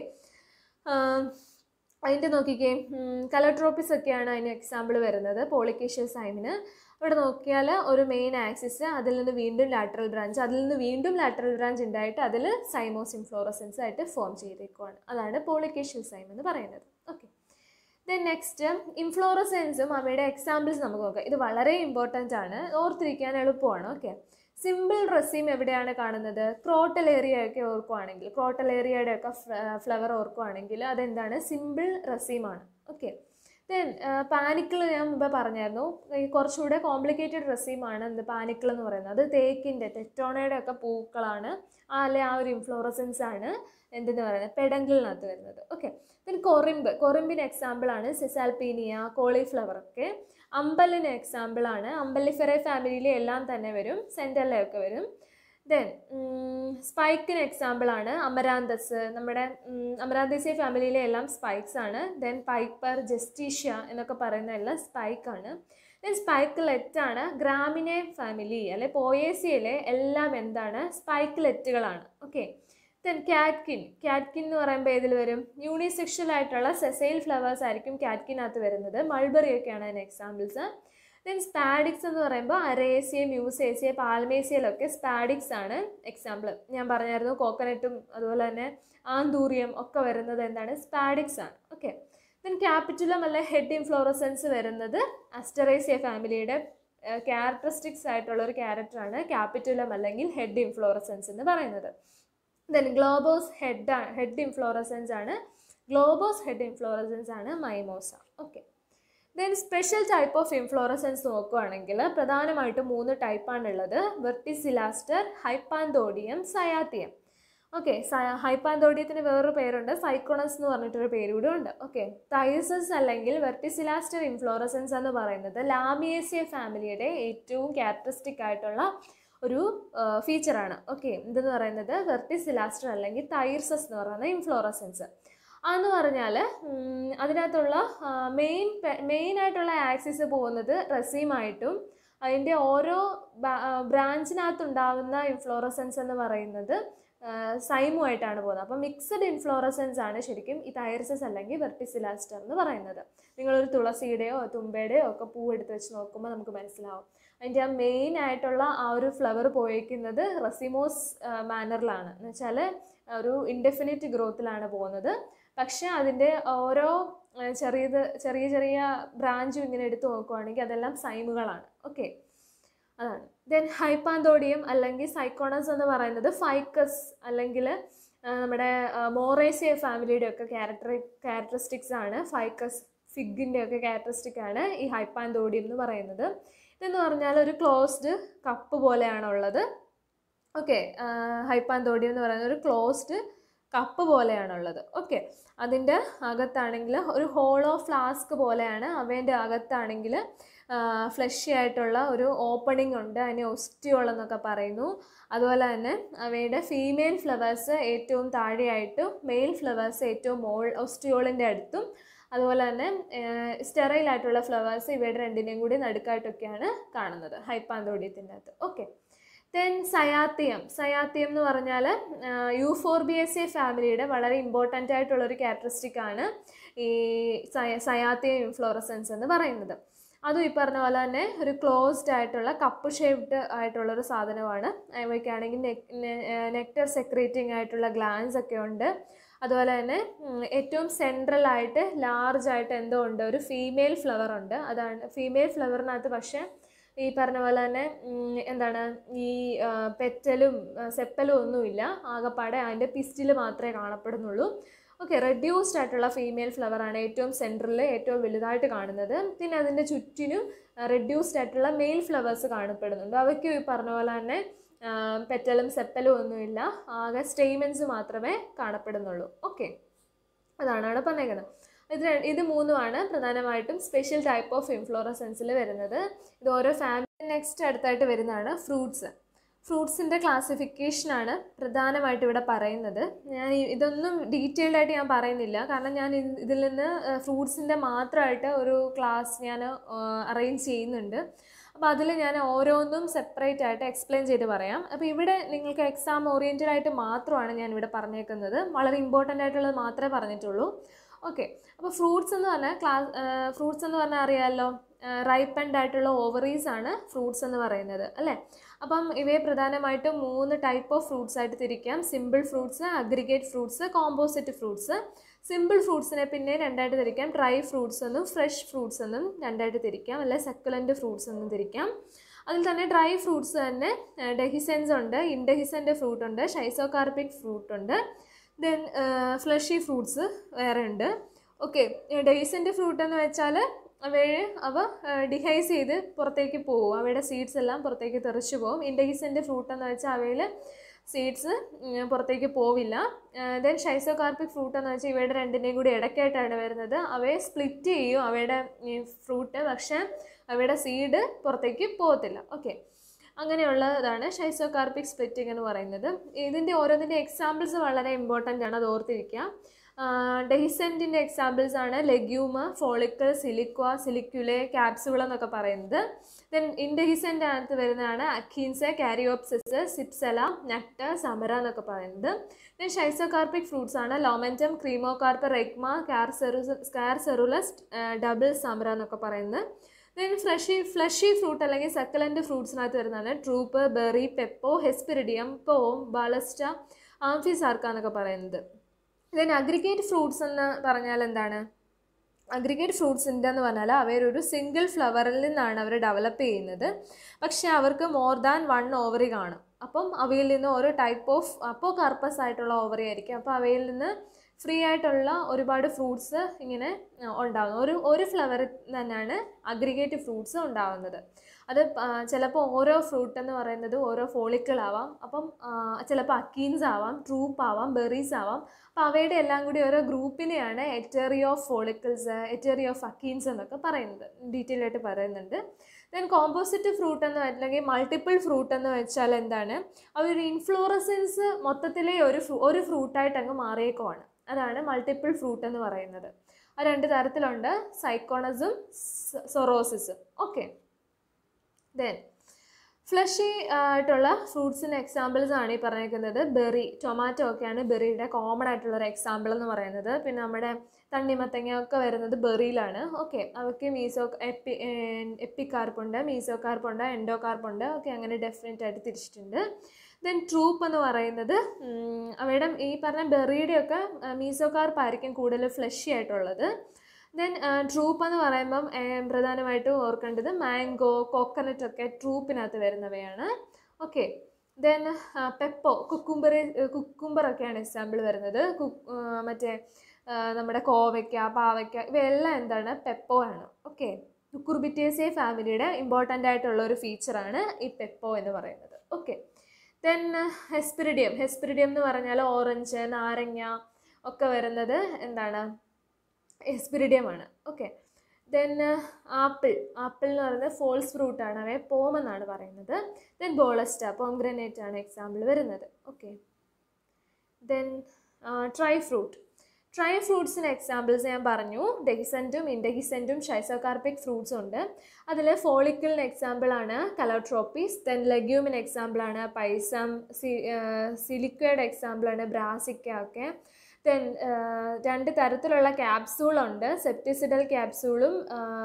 അതിൻ്റെ നോക്കിക്കേ കലട്രോപ്പിസ് ഒക്കെയാണ് അതിന് എക്സാമ്പിൾ വരുന്നത് പോളിക്കേഷ്യൽ സൈമിന് ഇവിടെ നോക്കിയാൽ ഒരു മെയിൻ ആക്സിസ് അതിൽ നിന്ന് വീണ്ടും ലാറ്ററൽ ബ്രാഞ്ച് അതിൽ നിന്ന് വീണ്ടും ലാറ്ററൽ ബ്രാഞ്ച് ഉണ്ടായിട്ട് അതിൽ സൈമോസ് ഇൻഫ്ലോറസൻസ് ആയിട്ട് ഫോം ചെയ്തേക്കുവാണ് അതാണ് പോളിക്കേഷ്യൽ സൈം എന്ന് പറയുന്നത് ഓക്കെ ദെൻ നെക്സ്റ്റ് ഇൻഫ്ലോറസൻസും അവയുടെ എക്സാമ്പിൾസ് നമുക്ക് നോക്കാം ഇത് വളരെ ഇമ്പോർട്ടൻ്റ് ആണ് ഓർത്തിരിക്കാൻ എളുപ്പമാണ് ഓക്കെ സിമ്പിൾ റസീം എവിടെയാണ് കാണുന്നത് ക്രോട്ടൽ ഏരിയ ഒക്കെ ഓർക്കുവാണെങ്കിൽ ക്രോട്ടൽ ഏരിയയുടെ ഒക്കെ ഫ്ലവർ ഓർക്കുവാണെങ്കിൽ അതെന്താണ് സിമ്പിൾ റസീമാണ് ഓക്കെ ദെൻ പാനിക്കിൾ ഞാൻ മുമ്പ് പറഞ്ഞായിരുന്നു ഈ കുറച്ചുകൂടെ കോംപ്ലിക്കേറ്റഡ് റസീമാണ് എന്ത് പാനിക്കിൾ എന്ന് പറയുന്നത് അത് തേക്കിൻ്റെ ടെറ്റോണയുടെ ഒക്കെ പൂക്കളാണ് ആ അല്ലെ ആ ഒരു ഇൻഫ്ലോറസൻസ് ആണ് എന്തെന്ന് പറയുന്നത് പെഡങ്കിളിനകത്ത് വരുന്നത് ഓക്കെ ദെൻ കൊറിമ്പ് കൊറിമ്പിന് എക്സാമ്പിളാണ് സിസാൽപീനിയ കോളിഫ്ലവർ ഒക്കെ അമ്പലിന് എക്സാമ്പിളാണ് അമ്പലിഫെറേ ഫാമിലിയിലെ എല്ലാം തന്നെ വരും സെൻറ്ററിലൊക്കെ വരും ദെൻ സ്പൈക്കിന് എക്സാമ്പിളാണ് അമരാന്തസ് നമ്മുടെ അമരാന്തസി ഫാമിലിയിലെ എല്ലാം സ്പൈക്സ് ആണ് ദെൻ പൈപ്പർ ജസ്റ്റീഷ്യ എന്നൊക്കെ പറയുന്ന എല്ലാം സ്പൈക്കാണ് ദെൻ സ്പൈക്കിലെറ്റാണ് ഗ്രാമിനെ ഫാമിലി അല്ലെ പോയേസിയയിലെ എല്ലാം എന്താണ് സ്പൈക്കിലെറ്റുകളാണ് ഓക്കെ ദെൻ കാറ്റ്കിൻ കാറ്റ്കിൻ എന്ന് പറയുമ്പോൾ ഏതിൽ വരും യൂണിസെക്ഷൽ ആയിട്ടുള്ള സെസൈൽ ഫ്ലവേഴ്സ് ആയിരിക്കും കാറ്റ്കിനകത്ത് വരുന്നത് മൾബറി ഒക്കെയാണ് അതിന് എക്സാമ്പിൾസ് ദെൻ സ്പാഡിക്സ് എന്ന് പറയുമ്പോൾ അരേസിയ മ്യൂസേസിയ പാൽമേസിയയിലൊക്കെ സ്പാഡിക്സ് ആണ് എക്സാമ്പിൾ ഞാൻ പറഞ്ഞായിരുന്നു കോക്കനട്ടും അതുപോലെ തന്നെ ആന്തൂറിയം ഒക്കെ വരുന്നത് എന്താണ് സ്പാഡിക്സ് ആണ് ഓക്കെ ദെൻ ക്യാപിറ്റുലം അല്ലെ ഹെഡ് ഇൻഫ്ലോറസൻസ് വരുന്നത് അസ്റ്ററേസിയ ഫാമിലിയുടെ ക്യാരക്ടറിസ്റ്റിക്സ് ആയിട്ടുള്ള ഒരു ക്യാരക്ടറാണ് ക്യാപിറ്റുലം അല്ലെങ്കിൽ ഹെഡ് ഇൻഫ്ലോറസൻസ് എന്ന് പറയുന്നത് then globose head head inflorescence ആണ് ഗ്ലോബോസ് ഹെഡ് ഇൻഫ്ലോറസൻസ് ആണ് Mimosa okay then special type of inflorescence നോക്കുകയാണെങ്കിൽ പ്രധാനമായിട്ടും മൂന്ന് ടൈപ്പാണ് ഉള്ളത് വെർട്ടിസിലാസ്റ്റർ ഹൈപ്പാന്തോഡിയം സയാത്തിയം ഓക്കെ ഹൈപ്പാന്തോഡിയത്തിന് വേറൊരു പേരുണ്ട് സൈക്കോണസ് എന്ന് പറഞ്ഞിട്ടൊരു പേര് കൂടെ ഉണ്ട് ഓക്കെ തൈസസ് അല്ലെങ്കിൽ വെർട്ടിസിലാസ്റ്റർ ഇൻഫ്ലോറസൻസ് എന്ന് പറയുന്നത് ലാമിയേസിയ ഫാമിലിയുടെ ഏറ്റവും ക്യാരക്ടറിസ്റ്റിക് ആയിട്ടുള്ള ഒരു ഫീച്ചറാണ് ഓക്കെ ഇതെന്ന് പറയുന്നത് വെർട്ടിസിലാസ്റ്റർ അല്ലെങ്കിൽ തൈർസസ് എന്ന് പറയുന്ന ഇൻഫ്ലോറസൻസ് അതെന്ന് പറഞ്ഞാൽ അതിനകത്തുള്ള മെയിൻ മെയിൻ ആയിട്ടുള്ള ആക്സിസ് പോകുന്നത് റസീമായിട്ടും അതിൻ്റെ ഓരോ ബ്രാഞ്ചിനകത്തുണ്ടാവുന്ന ഇൻഫ്ലോറസൻസ് എന്ന് പറയുന്നത് സൈമുമായിട്ടാണ് പോകുന്നത് അപ്പോൾ മിക്സഡ് ഇൻഫ്ലോറസൻസ് ആണ് ശരിക്കും ഈ തൈർസസ് അല്ലെങ്കിൽ വെർട്ടിസിലാസ്റ്റർ എന്ന് പറയുന്നത് നിങ്ങളൊരു തുളസിയുടെയോ തുമ്പയുടെയോ ഒക്കെ പൂ എടുത്ത് വെച്ച് നോക്കുമ്പോൾ നമുക്ക് മനസ്സിലാവും അതിൻ്റെ ആ മെയിൻ ആയിട്ടുള്ള ആ ഒരു ഫ്ലവർ പോയേക്കുന്നത് റെസിമോസ് മാനറിലാണ് എന്ന് വെച്ചാൽ ഒരു ഇൻഡെഫിനിറ്റ് ഗ്രോത്തിലാണ് പോകുന്നത് പക്ഷേ അതിൻ്റെ ഓരോ ചെറിയത് ചെറിയ ചെറിയ ബ്രാഞ്ചും ഇങ്ങനെ എടുത്ത് നോക്കുവാണെങ്കിൽ അതെല്ലാം സൈമുകളാണ് ഓക്കെ അതാണ് ദെൻ ഹൈപ്പാന്തോഡിയം അല്ലെങ്കിൽ സൈക്കോണസ് എന്ന് പറയുന്നത് ഫൈക്കസ് അല്ലെങ്കിൽ നമ്മുടെ മോറേസിയ ഫാമിലിയുടെ ഒക്കെ ക്യാരക്ടർ ക്യാരക്ടറിസ്റ്റിക്സ് ആണ് ഫൈക്കസ് ഫിഗിൻ്റെ ഒക്കെ ക്യാരക്ടറിസ്റ്റിക് ആണ് ഈ ഹൈപ്പാന്തോഡിയം എന്ന് പറയുന്നത് ഇതെന്ന് പറഞ്ഞാൽ ഒരു ക്ലോസ്ഡ് കപ്പ് പോലെയാണുള്ളത് ഓക്കെ ഹൈപ്പാന്തോഡിയം എന്ന് പറയുന്നത് ഒരു ക്ലോസ്ഡ് കപ്പ് പോലെയാണുള്ളത് ഓക്കെ അതിൻ്റെ അകത്താണെങ്കിൽ ഒരു ഹോളോ ഫ്ലാസ്ക് പോലെയാണ് അവൻ്റെ അകത്താണെങ്കിൽ ഫ്ലഷി ആയിട്ടുള്ള ഒരു ഓപ്പണിംഗ് ഉണ്ട് അതിനെ ഒസ്റ്റിയോൾ എന്നൊക്കെ പറയുന്നു അതുപോലെ തന്നെ അവയുടെ ഫീമെയിൽ ഫ്ലവേഴ്സ് ഏറ്റവും താഴെയായിട്ടും മെയിൽ ഫ്ലവേഴ്സ് ഏറ്റവും മോൾ ഒസ്റ്റിയോളിൻ്റെ അടുത്തും അതുപോലെ തന്നെ സ്റ്റെറൈൽ ആയിട്ടുള്ള ഫ്ലവേഴ്സ് ഇവയുടെ രണ്ടിനെയും കൂടി നടുക്കായിട്ടൊക്കെയാണ് കാണുന്നത് ഹൈപ്പാന്തോഡിയത്തിൻ്റെ അകത്ത് ഓക്കെ ദെൻ സയാത്തിയം സയാത്തിയം എന്ന് പറഞ്ഞാൽ യൂഫോർബിയസെ ഫാമിലിയുടെ വളരെ ഇമ്പോർട്ടൻ്റ് ആയിട്ടുള്ള ഒരു ക്യാരക്ടറിസ്റ്റിക് ആണ് ഈ സയ സയാത്തിയം ഇൻഫ്ലോറസൻസ് എന്ന് പറയുന്നത് അതും ഈ പറഞ്ഞ പോലെ തന്നെ ഒരു ക്ലോസ്ഡ് ആയിട്ടുള്ള കപ്പ് ഷേപ്ഡ് ആയിട്ടുള്ള ഒരു സാധനമാണ് അവയ്ക്കാണെങ്കിൽ നെക്ടർ സെക്രേറ്റിംഗ് ആയിട്ടുള്ള ഗ്ലാൻസ് ഒക്കെ ഉണ്ട് അതുപോലെ തന്നെ ഏറ്റവും സെൻട്രൽ ആയിട്ട് ലാർജ് ആയിട്ട് എന്തോ ഉണ്ട് ഒരു ഫീമെയിൽ ഫ്ലവർ ഉണ്ട് അതാണ് ഫീമെയിൽ ഫ്ലവറിനകത്ത് പക്ഷേ ഈ പറഞ്ഞ പോലെ തന്നെ എന്താണ് ഈ പെറ്റലും സെപ്പലും ഒന്നുമില്ല ആകപ്പാടെ അതിൻ്റെ പിസ്റ്റിൽ മാത്രമേ കാണപ്പെടുന്നുള്ളൂ ഓക്കെ റെഡ്യൂസ്ഡ് ആയിട്ടുള്ള ഫീമെയിൽ ഫ്ലവറാണ് ഏറ്റവും സെൻറ്ററിൽ ഏറ്റവും വലുതായിട്ട് കാണുന്നത് പിന്നെ അതിൻ്റെ ചുറ്റിനും റെഡ്യൂസ്ഡ് ആയിട്ടുള്ള മെയിൽ ഫ്ലവേഴ്സ് കാണപ്പെടുന്നുണ്ട് അവയ്ക്കും ഈ പറഞ്ഞ പോലെ തന്നെ പെറ്റലും സെപ്പലും ഒന്നുമില്ല ആകെ സ്റ്റേമെൻസ് മാത്രമേ കാണപ്പെടുന്നുള്ളൂ ഓക്കെ അതാണ് അവിടെ പറഞ്ഞേക്കുന്നത് ഇത് ഇത് മൂന്നുമാണ് പ്രധാനമായിട്ടും സ്പെഷ്യൽ ടൈപ്പ് ഓഫ് ഇൻഫ്ലോറസൻസിൽ വരുന്നത് ഇത് ഓരോ ഫാമിലി നെക്സ്റ്റ് അടുത്തായിട്ട് വരുന്നതാണ് ഫ്രൂട്ട്സ് ഫ്രൂട്ട്സിൻ്റെ ക്ലാസിഫിക്കേഷനാണ് പ്രധാനമായിട്ട് ഇവിടെ പറയുന്നത് ഞാൻ ഇതൊന്നും ഡീറ്റെയിൽഡ് ആയിട്ട് ഞാൻ പറയുന്നില്ല കാരണം ഞാൻ ഇതിൽ നിന്ന് ഫ്രൂട്ട്സിൻ്റെ മാത്രമായിട്ട് ഒരു ക്ലാസ് ഞാൻ അറേഞ്ച് ചെയ്യുന്നുണ്ട് അപ്പോൾ അതിൽ ഞാൻ ഓരോന്നും സെപ്പറേറ്റ് ആയിട്ട് എക്സ്പ്ലെയിൻ ചെയ്ത് പറയാം അപ്പോൾ ഇവിടെ നിങ്ങൾക്ക് എക്സാം ഓറിയൻറ്റഡ് ആയിട്ട് മാത്രമാണ് ഞാൻ ഇവിടെ പറഞ്ഞേക്കുന്നത് വളരെ ഇമ്പോർട്ടൻ്റ് ആയിട്ടുള്ളത് മാത്രമേ പറഞ്ഞിട്ടുള്ളൂ ഓക്കെ അപ്പോൾ ഫ്രൂട്ട്സ് എന്ന് പറഞ്ഞാൽ ക്ലാസ് ഫ്രൂട്ട്സ് എന്ന് പറഞ്ഞാൽ അറിയാമല്ലോ റൈപ്പൻഡ് ആയിട്ടുള്ള ഓവറീസ് ആണ് ഫ്രൂട്ട്സ് എന്ന് പറയുന്നത് അല്ലേ അപ്പം ഇവയെ പ്രധാനമായിട്ടും മൂന്ന് ടൈപ്പ് ഓഫ് ഫ്രൂട്ട്സ് ആയിട്ട് തിരിക്കാം simple fruits aggregate fruits composite fruits simple ഫ്രൂട്ട്സിനെ പിന്നെ രണ്ടായിട്ട് തിരിക്കാം ഡ്രൈ ഫ്രൂട്ട്സ് എന്നും ഫ്രഷ് ഫ്രൂട്ട്സ് എന്നും രണ്ടായിട്ട് തിരിക്കാം അല്ലെ സക്കുലൻ്റ് ഫ്രൂട്ട്സ് എന്നും തിരിക്കാം അതിൽ തന്നെ ഡ്രൈ ഫ്രൂട്ട്സ് തന്നെ ഡെഹിസെൻസ് ഉണ്ട് ഇൻഡെഹിസൻ്റെ ഫ്രൂട്ട് ഉണ്ട് ഷൈസോകാർപ്പിക് ഫ്രൂട്ട് ഉണ്ട് ദെൻ ഫ്ലഷി ഫ്രൂട്ട്സ് വേറെ ഉണ്ട് ഓക്കെ ഡെഹിസൻ്റെ ഫ്രൂട്ട് എന്ന് വെച്ചാൽ അവയെ അവ ഡിഹൈസ് ചെയ്ത് പുറത്തേക്ക് പോകും അവയുടെ സീഡ്സ് എല്ലാം പുറത്തേക്ക് തെറിച്ചു പോകും ഇൻഡെഹിസൻ്റെ ഫ്രൂട്ട് എന്ന് വെച്ചാൽ അവയിൽ സീഡ്സ് പുറത്തേക്ക് പോവില്ല ദെൻ ഷൈസോകാർപ്പിക് ഫ്രൂട്ട് എന്ന് വെച്ചാൽ ഇവയുടെ രണ്ടിൻ്റെയും കൂടി ഇടയ്ക്കായിട്ടാണ് വരുന്നത് അവയെ സ്പ്ലിറ്റ് ചെയ്യും അവയുടെ ഈ ഫ്രൂട്ട് പക്ഷേ അവയുടെ സീഡ് പുറത്തേക്ക് പോകത്തില്ല ഓക്കെ അങ്ങനെയുള്ളതാണ് ഷൈസോകാർപ്പിക് സ്പ്ലിറ്റിംഗ് എന്ന് പറയുന്നത് ഇതിൻ്റെ ഓരോന്നിൻ്റെ എക്സാമ്പിൾസ് വളരെ ഇമ്പോർട്ടൻ്റ് ആണ് അത് ഓർത്തിരിക്കുക ഡെഹിസെൻറ്റിൻ്റെ എക്സാമ്പിൾസ് ആണ് ലെഗ്യൂമ് ഫോളിക്കിൾ സിലിക്വ സിലിക്യുലെ ക്യാപ്സുകൾ എന്നൊക്കെ പറയുന്നത് ദെൻ ഇൻഡെഹിസെൻ്റ് അകത്ത് വരുന്നതാണ് അക്കീൻസ് കാരിയോപ്സിസ് സിപ്സല നക്ടർ സമര എന്നൊക്കെ പറയുന്നത് ദെൻ ഷൈസോകാർപ്പിക് ഫ്രൂട്ട്സ് ആണ് ലോമെൻറ്റം ക്രീമോകാർപ്പ് റെഗ്മ കാർസെറു കാർസെറുലസ് ഡബിൾ സമര എന്നൊക്കെ പറയുന്നത് ദെൻ ഫ്ലഷി ഫ്ലഷി ഫ്രൂട്ട് അല്ലെങ്കിൽ സക്കലൻ്റ് ഫ്രൂട്ട്സിനകത്ത് വരുന്നതാണ് ട്രൂപ്പ് ബെറി പെപ്പോ ഹെസ്പിരിഡിയം പോം ബാലസ്റ്റ ആംഫിസാർക്ക എന്നൊക്കെ പറയുന്നത് ദെൻ അഗ്രിഗേറ്റ് ഫ്രൂട്ട്സ് എന്ന് പറഞ്ഞാൽ എന്താണ് അഗ്രിഗേറ്റ് ഫ്രൂട്ട്സിൻ്റെ എന്ന് പറഞ്ഞാൽ അവരൊരു സിംഗിൾ ഫ്ലവറിൽ നിന്നാണ് അവർ ഡെവലപ്പ് ചെയ്യുന്നത് പക്ഷേ അവർക്ക് മോർ ദാൻ വൺ ഓവറി കാണും അപ്പം അവയിൽ നിന്ന് ഓരോ ടൈപ്പ് ഓഫ് അപ്പോൾ കർപ്പസ് ആയിട്ടുള്ള ഓവറി ആയിരിക്കും അപ്പോൾ അവയിൽ നിന്ന് ഫ്രീ ആയിട്ടുള്ള ഒരുപാട് ഫ്രൂട്ട്സ് ഇങ്ങനെ ആ, ഉണ്ടാകുന്നു ഒരു ഒരു ഫ്ലവറിൽ തന്നെയാണ് അഗ്രിഗേറ്റ് ഫ്രൂട്ട്സ് ഉണ്ടാകുന്നത് അത് ചിലപ്പോൾ ഓരോ ഫ്രൂട്ട് എന്ന് പറയുന്നത് ഓരോ ഫോളിക്കിൾ ആവാം അപ്പം ചിലപ്പോൾ അക്കീൻസ് ആവാം ട്രൂപ്പ് ആവാം ബെറീസ് ആവാം അപ്പോൾ അവയുടെ എല്ലാം കൂടി ഓരോ ഗ്രൂപ്പിനെയാണ് etaerio of follicles etaerio of achenes എന്നൊക്കെ പറയുന്നത് ഡീറ്റെയിൽ ആയിട്ട് പറയുന്നുണ്ട് ദെൻ കോമ്പോസിറ്റ് ഫ്രൂട്ട് എന്ന് അല്ലെങ്കിൽ മൾട്ടിപ്പിൾ ഫ്രൂട്ട് എന്ന് വെച്ചാൽ എന്താണ് അവർ ഇൻഫ്ലോറസൻസ് മൊത്തത്തിലെ ഒരു ഫ്രൂ ഒരു ഫ്രൂട്ടായിട്ട് അങ്ങ് മാറിയേക്കുവാണ് അതാണ് മൾട്ടിപ്പിൾ ഫ്രൂട്ട് എന്ന് പറയുന്നത് ആ രണ്ട് തരത്തിലുണ്ട് സൈക്കോണസും സൊറോസിസും ഓക്കെ ദെൻ ഫ്ലഷി ആയിട്ടുള്ള ഫ്രൂട്ട്സിന് എക്സാമ്പിൾസ് ആണ് ഈ പറഞ്ഞേക്കുന്നത് ബെറി ടൊമാറ്റോ ഒക്കെയാണ് ബെറിയുടെ കോമൺ ആയിട്ടുള്ള ഒരു എക്സാമ്പിൾ എന്ന് പറയുന്നത് പിന്നെ നമ്മുടെ തണ്ണിമത്തങ്ങ ഒക്കെ വരുന്നത് ബെറിയിലാണ് ഓക്കെ അവയ്ക്ക് മീസോ എപ്പി എപ്പിക്കാർപ്പുണ്ട് മീസോകാർപ്പുണ്ട് എൻഡോകാർപ്പുണ്ട് ഓക്കെ അങ്ങനെ ഡെഫിനറ്റ് ആയിട്ട് തിരിച്ചിട്ടുണ്ട് ദെൻ ട്രൂപ്പ് എന്ന് പറയുന്നത് ഉം, അവയുടെ ഈ പറഞ്ഞ ബെറിയുടെയൊക്കെ മീസോകാർപ്പായിരിക്കും കൂടുതൽ ഫ്ലഷി ആയിട്ടുള്ളത് ദെൻ ട്രൂപ്പ് എന്ന് പറയുമ്പം ഏർ, പ്രധാനമായിട്ടും ഓർക്കേണ്ടത് മാംഗോ കോക്കനട്ട് ഒക്കെ ട്രൂപ്പിനകത്ത് വരുന്നവയാണ് ഓക്കെ ദെൻ പെപ്പോ കുക്കുംബർ കുക്കുംബറൊക്കെയാണ് എക്സാമ്പിൾ വരുന്നത് കുക്ക് ആ, മറ്റേ ആ, നമ്മുടെ കോവയ്ക്ക പാവയ്ക്ക ഇവയെല്ലാം എന്താണ് പെപ്പോ ആണ് ഓക്കെ കുർബിറ്റേസേ ഫാമിലിയുടെ ഇമ്പോർട്ടൻ്റ് ആയിട്ടുള്ള ഒരു ഫീച്ചറാണ് ഈ പെപ്പോ എന്ന് പറയുന്നത് ഓക്കെ ദെൻ ഹെസ്പിരിഡിയം ഹെസ്പിരിഡിയം എന്ന് പറഞ്ഞാൽ ഓറഞ്ച് നാരങ്ങ ഒക്കെ വരുന്നത് എന്താണ് എസ്പിരിഡിയം ആണ് ഓക്കെ ദെൻ ആപ്പിൾ ആപ്പിൾ എന്ന് പറയുന്നത് ഫോൾസ് ഫ്രൂട്ട് ആണ് അവയെ പോം എന്നാണ് പറയുന്നത് ദെൻ ബോളസ്റ്റ പോംഗ്രനേറ്റ് ആണ് എക്സാമ്പിൾ വരുന്നത് okay then dry fruit dry ഫ്രൂട്ട്സിന് എക്സാമ്പിൾസ് ഞാൻ പറഞ്ഞു ഡെഹിസെൻറ്റും ഇൻഡെഹിസെൻറ്റും ഷൈസോകാർപ്പിക് ഫ്രൂട്ട്സും ഉണ്ട് അതിൽ ഫോളിക്കിളിന് എക്സാമ്പിളാണ് കലോട്രോപ്പീസ് ദെൻ ലെഗ്യൂമിന് എക്സാമ്പിളാണ് പൈസം സി സിലിക്വയുടെ എക്സാമ്പിളാണ് ബ്രാസിക്ക ഒക്കെ ദെൻ രണ്ട് തരത്തിലുള്ള ക്യാപ്സൂളുണ്ട് സെപ്റ്റിസിഡൽ ക്യാപ്സൂളും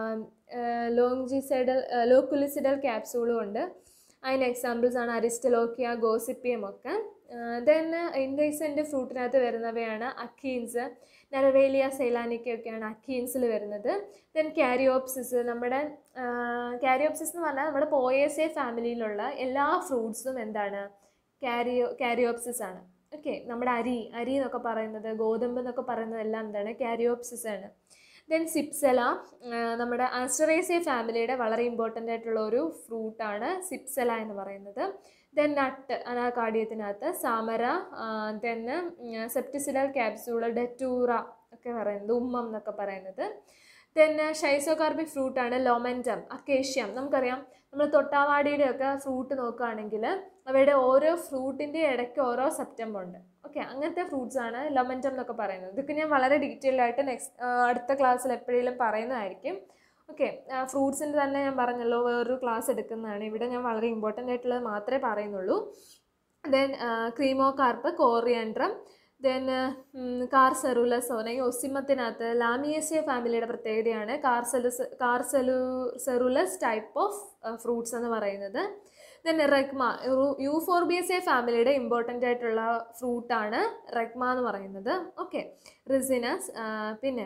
ലോങ്ജിസൈഡൽ ലോക്കുലിസിഡൽ ക്യാപ്സൂളും ഉണ്ട് അതിന് എക്സാമ്പിൾസ് ആണ് അരിസ്റ്റലോക്കിയ ഗോസിപ്പിയം ഒക്കെ ദെൻ ഇൻഡൈസെൻ്റ് ഫ്രൂട്ടിനകത്ത് വരുന്നവയാണ് അക്കീൻസ് നെറവേലിയ സൈലാനിക്ക ഒക്കെയാണ് അക്കീൻസിൽ വരുന്നത് ദെൻ കാരിയോപ്സിസ് നമ്മുടെ കാരിയോപ്സിസ് എന്ന് പറഞ്ഞാൽ നമ്മുടെ പോയേസെ ഫാമിലിയിലുള്ള എല്ലാ ഫ്രൂട്ട്സും എന്താണ് കാരിയോ കാരിയോപ്സിസ് ആണ് ഓക്കെ നമ്മുടെ അരി അരി എന്നൊക്കെ പറയുന്നത് ഗോതമ്പ് എന്നൊക്കെ പറയുന്നത് എല്ലാം എന്താണ് കാരിയോപ്സിസ് ആണ് ദെൻ സിപ്സല നമ്മുടെ ആസ്റ്ററേസിയ ഫാമിലിയുടെ വളരെ ഇമ്പോർട്ടൻ്റ് ആയിട്ടുള്ള ഒരു ഫ്രൂട്ടാണ് സിപ്സല എന്ന് പറയുന്നത് ദെൻ നട്ട് അനാകാർഡിയത്തിനകത്ത് samara then septicidal capsule Datura ഒക്കെ പറയുന്നത് ഉമ്മം എന്നൊക്കെ പറയുന്നത് ദെൻ ഷൈസോകാർബിക് ഫ്രൂട്ടാണ് ലൊമൻറ്റം അക്കേഷ്യം നമുക്കറിയാം നമ്മൾ തൊട്ടാവാടിയുടെ ഒക്കെ ഫ്രൂട്ട് നോക്കുകയാണെങ്കിൽ അവയുടെ ഓരോ ഫ്രൂട്ടിൻ്റെ ഇടയ്ക്ക് ഓരോ സെപ്റ്റം ഉണ്ട് ഓക്കെ അങ്ങനത്തെ ഫ്രൂട്ട്സ് ആണ് ലൊമൻറ്റം എന്നൊക്കെ പറയുന്നത് ഇതൊക്കെ ഞാൻ വളരെ ഡീറ്റെയിൽ ആയിട്ട് നെക്സ്റ്റ് അടുത്ത ക്ലാസ്സിൽ എപ്പോഴെങ്കിലും പറയുന്നതായിരിക്കും ഓക്കെ ഫ്രൂട്ട്സിൻ്റെ തന്നെ ഞാൻ പറഞ്ഞല്ലോ വേറൊരു ക്ലാസ് എടുക്കുന്നതാണ് ഇവിടെ ഞാൻ വളരെ ഇമ്പോർട്ടൻ്റ് ആയിട്ടുള്ളത് മാത്രമേ പറയുന്നുള്ളൂ then cremocarp Coriandrum then carcerulus അല്ലെങ്കിൽ ഒസിമത്തിനകത്ത് ലാമിയേസിയ ഫാമിലിയുടെ പ്രത്യേകതയാണ് carcerulus carcerulus type of fruits എന്ന് പറയുന്നത് ദെൻ റെഗ്മ യൂഫോർബിയസിയ ഫാമിലിയുടെ ഇമ്പോർട്ടൻ്റ് ആയിട്ടുള്ള ഫ്രൂട്ടാണ് റെഗ്മ എന്ന് പറയുന്നത് ഓക്കെ റിസിനസ് പിന്നെ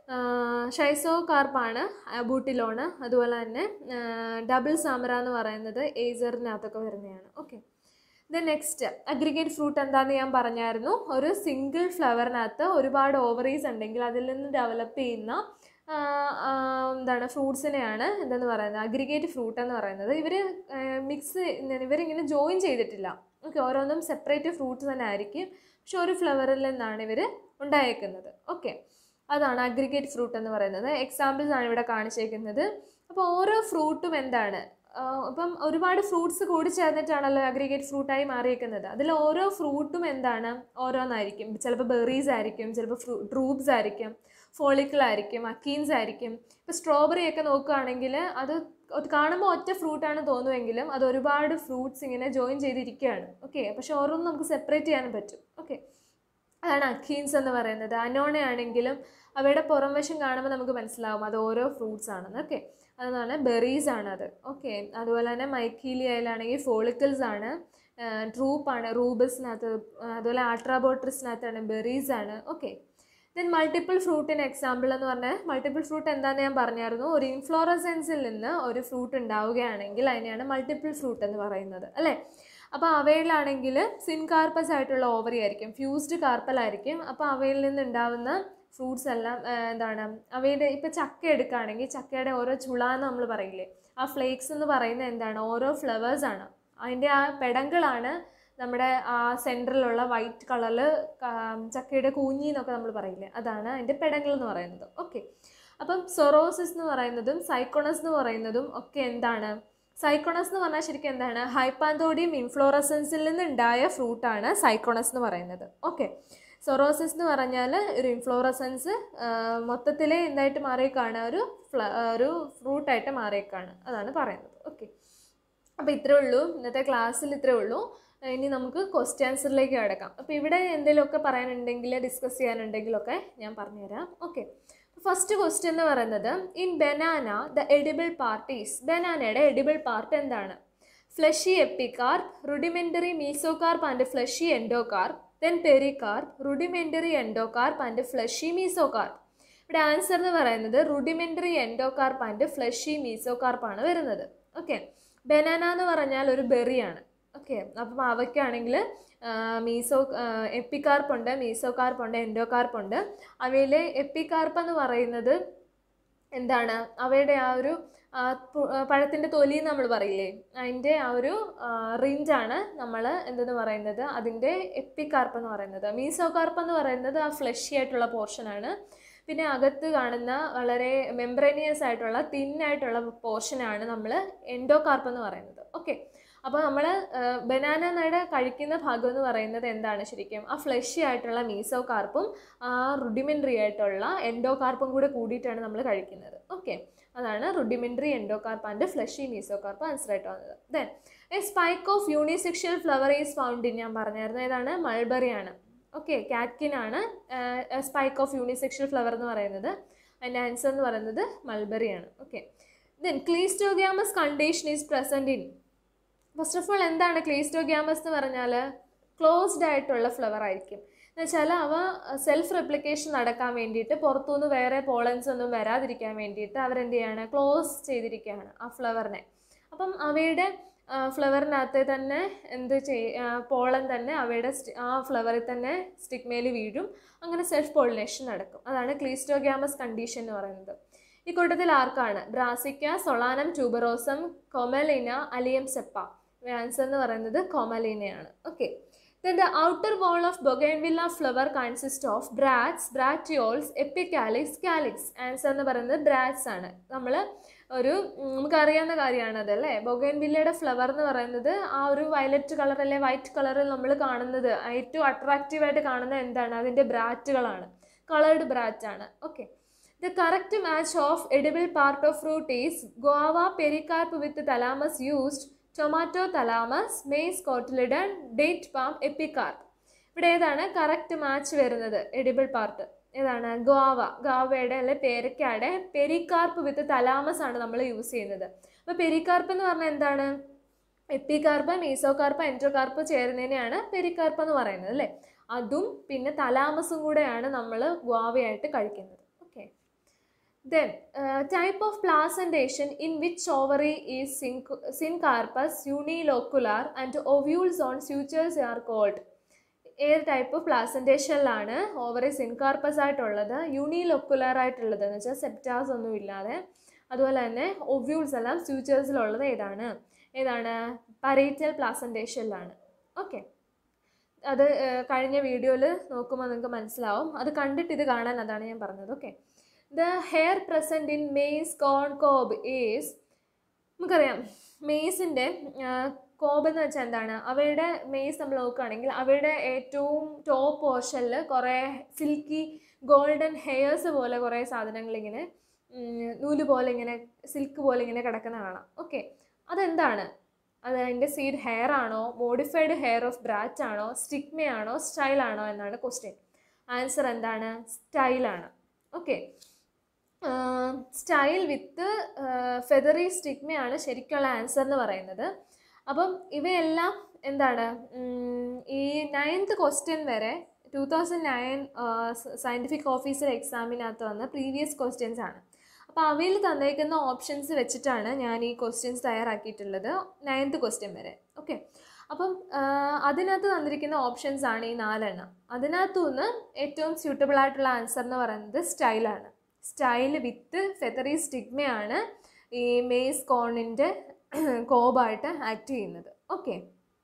ഷൈസോ കാർപ്പാണ് ബൂട്ടിലോണ് അതുപോലെ തന്നെ ഡബിൾ സാമറ എന്ന് പറയുന്നത് ഏസറിനകത്തൊക്കെ വരുന്നതാണ് okay then next aggregate fruit എന്താണെന്ന് ഞാൻ പറഞ്ഞായിരുന്നു ഒരു സിംഗിൾ ഫ്ലവറിനകത്ത് ഒരുപാട് ഓവറീസ് ഉണ്ടെങ്കിൽ അതിൽ നിന്ന് ഡെവലപ്പ് ചെയ്യുന്ന ആ, ആ, എന്താണ് ഫ്രൂട്ട്സിനെയാണ് എന്തെന്ന് പറയുന്നത് അഗ്രിഗേറ്റ് ഫ്രൂട്ട് എന്ന് പറയുന്നത് ഇവർ മിക്സ് ഇവരിങ്ങനെ ജോയിൻ ചെയ്തിട്ടില്ല ഓക്കെ ഓരോന്നും സെപ്പറേറ്റ് ഫ്രൂട്ട്സ് തന്നെ ആയിരിക്കും പക്ഷെ ഒരു ഫ്ലവറിൽ നിന്നാണ് ഇവർ ഉണ്ടായേക്കുന്നത് ഓക്കെ അതാണ് അഗ്രിഗേറ്റ് ഫ്രൂട്ട് എന്ന് പറയുന്നത് എക്സാമ്പിൾസ് ആണ് ഇവിടെ കാണിച്ചേക്കുന്നത് അപ്പോൾ ഓരോ ഫ്രൂട്ടും എന്താണ് ആ, ഇപ്പം ഒരുപാട് ഫ്രൂട്ട്സ് കൂടി ചേർന്നിട്ടാണല്ലോ അഗ്രിഗേറ്റ് ഫ്രൂട്ടായി മാറിയേക്കുന്നത് അതിൽ ഓരോ ഫ്രൂട്ടും എന്താണ് ഓരോന്നായിരിക്കും ചിലപ്പോൾ ബെറീസ് ആയിരിക്കും ചിലപ്പോൾ ഫ്രൂ ഡ്രൂബ്സ് ആയിരിക്കും ഫോളിക്കിൾ ആയിരിക്കും അക്കീൻസ് ആയിരിക്കും ഇപ്പോൾ സ്ട്രോബെറി ഒക്കെ നോക്കുകയാണെങ്കിൽ അത് അത് കാണുമ്പോൾ ഒറ്റ ഫ്രൂട്ടാണ് തോന്നുമെങ്കിലും അത് ഒരുപാട് ഫ്രൂട്ട്സ് ഇങ്ങനെ ജോയിൻ ചെയ്തിരിക്കുകയാണ് ഓക്കെ പക്ഷെ ഓരോന്നും നമുക്ക് സെപ്പറേറ്റ് ചെയ്യാനും പറ്റും ഓക്കെ അതാണ് അഖീൻസ് എന്ന് പറയുന്നത് അനോണ ആണെങ്കിലും അവയുടെ പുറംവശം കാണുമ്പോൾ നമുക്ക് മനസ്സിലാവും അത് ഓരോ ഫ്രൂട്ട്സ് ആണെന്ന് ഓക്കെ അതാണ് ബെറീസ് ആണ് അത് ഓക്കെ അതുപോലെ തന്നെ മൈക്കീലിയയിലാണെങ്കിൽ ഫോളിക്കിൾസ് ആണ് ട്രൂപ്പാണ് റൂബസിനകത്ത് അതുപോലെ ആട്രാബോട്രിസിനകത്താണ് ബെറീസ് ആണ് ഓക്കെ ദെൻ മൾട്ടിപ്പിൾ ഫ്രൂട്ടിന് എക്സാമ്പിൾ എന്ന് പറഞ്ഞാൽ മൾട്ടിപ്പിൾ ഫ്രൂട്ട് എന്താണെന്ന് ഞാൻ പറഞ്ഞായിരുന്നു ഒരു ഇൻഫ്ലോറസെൻസിൽ നിന്ന് ഒരു ഫ്രൂട്ട് ഉണ്ടാവുകയാണെങ്കിൽ അതിനെയാണ് മൾട്ടിപ്പിൾ ഫ്രൂട്ട് എന്ന് പറയുന്നത് അല്ലേ അപ്പോൾ അവയിലാണെങ്കിൽ സിൻകാർപ്പസ് ആയിട്ടുള്ള ഓവറി ആയിരിക്കും ഫ്യൂസ്ഡ് കാർപ്പലായിരിക്കും അപ്പോൾ അവയിൽ നിന്ന് ഉണ്ടാവുന്ന ഫ്രൂട്ട്സ് എല്ലാം ആ, എന്താണ് അവയുടെ ഇപ്പോൾ ചക്ക എടുക്കുകയാണെങ്കിൽ ചക്കയുടെ ഓരോ ചുള എന്ന് നമ്മൾ പറയില്ലേ ആ ഫ്ലേക്സ് എന്ന് പറയുന്നത് എന്താണ് ഓരോ ഫ്ലവേഴ്സ് ആണ് അതിൻ്റെ ആ പെടങ്കളാണ് നമ്മുടെ ആ സെൻറ്ററിലുള്ള വൈറ്റ് കളറിൽ ചക്കയുടെ കൂഞ്ഞി എന്നൊക്കെ നമ്മൾ പറയില്ലേ അതാണ് അതിൻ്റെ പെടങ്ങൾ എന്ന് പറയുന്നത് ഓക്കെ അപ്പം സൊറോസിസ് എന്ന് പറയുന്നതും സൈക്കോണസ് എന്ന് പറയുന്നതും ഒക്കെ എന്താണ് സൈക്കോണസ് എന്ന് പറഞ്ഞാൽ ശരിക്കും എന്താണ് ഹൈപ്പാന്തോഡിയം ഇൻഫ്ലോറസൻസിൽ നിന്നുണ്ടായ ഫ്രൂട്ടാണ് സൈക്കോണസ് എന്ന് പറയുന്നത് ഓക്കെ സൊറോസിസ് എന്ന് പറഞ്ഞാൽ ഒരു ഇൻഫ്ലോറസൻസ് മൊത്തത്തിൽ എന്തായിട്ട് മാറിയേക്കാണ് ഒരു ഫ്ല ഒരു ഫ്രൂട്ടായിട്ട് മാറിയേക്കാണ് അതാണ് പറയുന്നത് ഓക്കെ അപ്പോൾ ഇത്രേ ഉള്ളൂ ഇന്നത്തെ ക്ലാസ്സിൽ ഇത്രേ ഉള്ളൂ ഇനി നമുക്ക് ക്വസ്റ്റ്യൻ ആൻസറിലേക്ക് കിടക്കാം അപ്പോൾ ഇവിടെ എന്തെങ്കിലുമൊക്കെ പറയാനുണ്ടെങ്കിൽ ഡിസ്കസ് ചെയ്യാനുണ്ടെങ്കിലൊക്കെ ഞാൻ പറഞ്ഞുതരാം ഓക്കെ ഫസ്റ്റ് ക്വസ്റ്റ്യൻ എന്ന് പറയുന്നത് in banana the edible parties ബനാനയുടെ എഡിബിൾ പാർട്ട് എന്താണ് fleshy epicarp rudimentary mesocarp and fleshy endocarp then pericarp rudimentary endocarp and fleshy mesocarp ഇവിടെ ആൻസർ എന്ന് പറയുന്നത് റുഡിമെൻ്ററി എൻഡോകാർപ്പ് ആൻഡ് ഫ്ലഷി മീസോകാർപ്പാണ് വരുന്നത് ഓക്കെ ബനാന എന്ന് പറഞ്ഞാൽ ഒരു ബെറിയാണ് ഓക്കെ അപ്പം അവയ്ക്കാണെങ്കിൽ മീസോ എപ്പിക്കാർപ്പ് ഉണ്ട് മീസോകാർപ്പ് ഉണ്ട് എൻഡോകാർപ്പ് ഉണ്ട് അവയിൽ എപ്പിക്കാർപ്പ് എന്ന് പറയുന്നത് എന്താണ് അവയുടെ ആ ഒരു ആ, പു- ആ, പഴത്തിൻ്റെ തൊലി എന്ന് നമ്മൾ പറയില്ലേ അതിൻ്റെ ആ ഒരു റിഞ്ചാണ് നമ്മൾ എന്തെന്ന് പറയുന്നത് അതിൻ്റെ എപ്പിക്കാർപ്പ് എന്ന് പറയുന്നത് മീസോകാർപ്പ് എന്ന് പറയുന്നത് ആ ഫ്ലഷി ആയിട്ടുള്ള പോർഷനാണ് പിന്നെ അകത്ത് കാണുന്ന വളരെ മെംബ്രേനിയസ് ആയിട്ടുള്ള തിന്നായിട്ടുള്ള പോർഷനാണ് നമ്മൾ എൻഡോകാർപ്പ് എന്ന് പറയുന്നത് ഓക്കെ അപ്പോൾ നമ്മൾ ബനാന നട കഴിക്കുന്ന ഭാഗം എന്ന് പറയുന്നത് എന്താണ് ശരിക്കും ആ ഫ്ലഷി ആയിട്ടുള്ള മീസോകാർപ്പും ആ റുഡിമെൻ്ററി ആയിട്ടുള്ള എൻഡോകാർപ്പും കൂടെ കൂടിയിട്ടാണ് നമ്മൾ കഴിക്കുന്നത് ഓക്കെ അതാണ് rudimentary endocarp and fleshy mesocarp answer ആയിട്ട് വന്നത് then a spike of unisexual flower is found in ഞാൻ പറഞ്ഞായിരുന്നു ഏതാണ് മൾബറി ആണ് ഓക്കെ കാറ്റ്കിൻ ആണ് സ്പൈക്ക് ഓഫ് യൂണിസെക്ഷൽ ഫ്ലവർ എന്ന് പറയുന്നത് അതിൻ്റെ ആൻസർ എന്ന് പറയുന്നത് മൾബറി ആണ് okay then cleistogamous condition is present in first of all എന്താണ് ക്ലീസ്റ്റോഗ്യാമസ് എന്ന് പറഞ്ഞാൽ ക്ലോസ്ഡ് ആയിട്ടുള്ള ഫ്ലവർ ആയിരിക്കും എന്ന് വെച്ചാൽ അവ സെൽഫ് റെപ്ലിക്കേഷൻ നടക്കാൻ വേണ്ടിയിട്ട് പുറത്തുനിന്ന് വേറെ പോളൻസ് ഒന്നും വരാതിരിക്കാൻ വേണ്ടിയിട്ട് അവരെന്ത് ചെയ്യാണ് ക്ലോസ് ചെയ്തിരിക്കുകയാണ് ആ ഫ്ലവറിനെ അപ്പം അവയുടെ ഫ്ലവറിനകത്ത് തന്നെ എന്ത് ചെയ് പോളൻ തന്നെ അവയുടെ sti- ആ ഫ്ലവറിൽ തന്നെ സ്റ്റിഗ്മയിൽ വീഴും അങ്ങനെ സെൽഫ് പോളിനേഷൻ നടക്കും അതാണ് ക്ലീസ്റ്റോഗ്യാമസ് കണ്ടീഷൻ എന്ന് പറയുന്നത് ഈ കൂട്ടത്തിൽ ആർക്കാണ് Brassica Solanum tuberosum Commelina Allium cepa answer എന്ന് പറയുന്നത് കൊമലിനയാണ് okay then the outer wall of Bougainvillea flower consist of bracts bracteoles epicalyx calyx answer എന്ന് പറയുന്നത് ബ്രാറ്റ്സ് ആണ് നമ്മൾ ഒരു ഉം, നമുക്കറിയാവുന്ന കാര്യമാണ് അതല്ലേ ബൊഗൈൻവില്ലയുടെ ഫ്ലവർ എന്ന് പറയുന്നത് ആ ഒരു വയലറ്റ് കളർ അല്ലെ വൈറ്റ് കളറിൽ നമ്മൾ കാണുന്നത് ഏറ്റവും അട്രാക്റ്റീവായിട്ട് കാണുന്നത് എന്താണ് അതിൻ്റെ ബ്രാറ്റുകളാണ് കളേർഡ് ബ്രാറ്റ് ആണ് okay the correct match of edible part of fruit is guava pericarp with thalamus used tomato thalamus maize cotyledon date palm epicarp ഇവിടെ ഏതാണ് കറക്റ്റ് മാച്ച് വരുന്നത് എഡിബിൾ പാർട്ട് ഏതാണ് ഗോവ ഗോവയുടെ അല്ലെ പേരക്കയുടെ പെരിക്കാർപ്പ് വിത്ത് തലാമസ് ആണ് നമ്മൾ use ചെയ്യുന്നത് അപ്പോൾ പെരിക്കാർപ്പ് എന്ന് പറഞ്ഞാൽ എന്താണ് എപ്പിക്കാർപ്പ് മീസോകാർപ്പ് എൻട്രോകാർപ്പ് ചേരുന്നതിനെയാണ് പെരിക്കാർപ്പ് എന്ന് പറയുന്നത് അല്ലേ അതും പിന്നെ തലാമസും കൂടെയാണ് നമ്മൾ ഗോവയായിട്ട് കഴിക്കുന്നത് okay then type of placentation in which ovary is sync syncarpous unilocular and ovules on sutures are called ഏത് ടൈപ്പ് ഓഫ് പ്ലാസൻറ്റേഷനിലാണ് ഓവറി സിൻകാർപ്പസ് ആയിട്ടുള്ളത് യൂണിലൊക്കുലാർ ആയിട്ടുള്ളത് എന്ന് വെച്ചാൽ സെപ്റ്റാസ് ഒന്നും ഇല്ലാതെ അതുപോലെ തന്നെ ഒവ്യൂൾസ് എല്ലാം സ്യൂച്ചേഴ്സിലുള്ളത് ഏതാണ് ഏതാണ് പരേറ്റൽ പ്ലാസൻറ്റേഷനിലാണ് ഓക്കെ അത് ഏഹ്, കഴിഞ്ഞ വീഡിയോയിൽ നോക്കുമ്പോൾ നിങ്ങൾക്ക് മനസ്സിലാവും അത് കണ്ടിട്ട് ഇത് കാണാൻ അതാണ് ഞാൻ പറഞ്ഞത് okay the hair present in maize corn cob is നമുക്കറിയാം മെയ്സിൻ്റെ കോബ് എന്ന് വെച്ചാൽ എന്താണ് അവയുടെ മെയ്സ് നമ്മൾ നോക്കുകയാണെങ്കിൽ അവയുടെ ഏറ്റവും ടോപ്പ് പോർഷനിൽ കുറേ സിൽക്കി ഗോൾഡൻ ഹെയർസ് പോലെ കുറേ സാധനങ്ങൾ ഇങ്ങനെ ഉം, നൂല് പോലെ ഇങ്ങനെ സിൽക്ക് പോലെ ഇങ്ങനെ കിടക്കുന്ന കാണാം ഓക്കെ അതെന്താണ് അത് അതിൻ്റെ സീഡ് ഹെയർ ആണോ മോഡിഫൈഡ് ഹെയർ ഓഫ് ബ്രാറ്റ് ആണോ സ്റ്റിഗ്മയാണോ സ്റ്റൈൽ ആണോ എന്നാണ് ക്വസ്റ്റ്യൻ ആൻസർ എന്താണ് സ്റ്റൈലാണ് ഓക്കെ സ്റ്റൈൽ വിത്ത് ഫെദറി സ്റ്റിഗ്മയാണ് ശരിക്കുള്ള ആൻസർ എന്ന് പറയുന്നത് അപ്പം ഇവയെല്ലാം എന്താണ് ഉം, ഈ നയൻത്ത് ക്വസ്റ്റ്യൻ വരെ two thousand nine scientific officer എക്സാമിനകത്ത് വന്ന പ്രീവിയസ് ക്വസ്റ്റ്യൻസ് ആണ് അപ്പോൾ അവയിൽ തന്നേക്കുന്ന ഓപ്ഷൻസ് വെച്ചിട്ടാണ് ഞാൻ ഈ ക്വസ്റ്റ്യൻസ് തയ്യാറാക്കിയിട്ടുള്ളത് നയൻത്ത് ക്വസ്റ്റ്യൻ വരെ ഓക്കെ അപ്പം ആ, അതിനകത്ത് തന്നിരിക്കുന്ന ഓപ്ഷൻസ് ആണ് ഈ നാലെണ്ണം അതിനകത്തു നിന്ന് ഏറ്റവും സ്യൂട്ടബിൾ ആയിട്ടുള്ള ആൻസർ എന്ന് പറയുന്നത് സ്റ്റൈലാണ് സ്റ്റൈൽ വിത്ത് ഫെതറി സ്റ്റിഗ്മയാണ് ഈ മേസ് കോണിൻ്റെ കോബായിട്ട് ആക്ട് ചെയ്യുന്നത് okay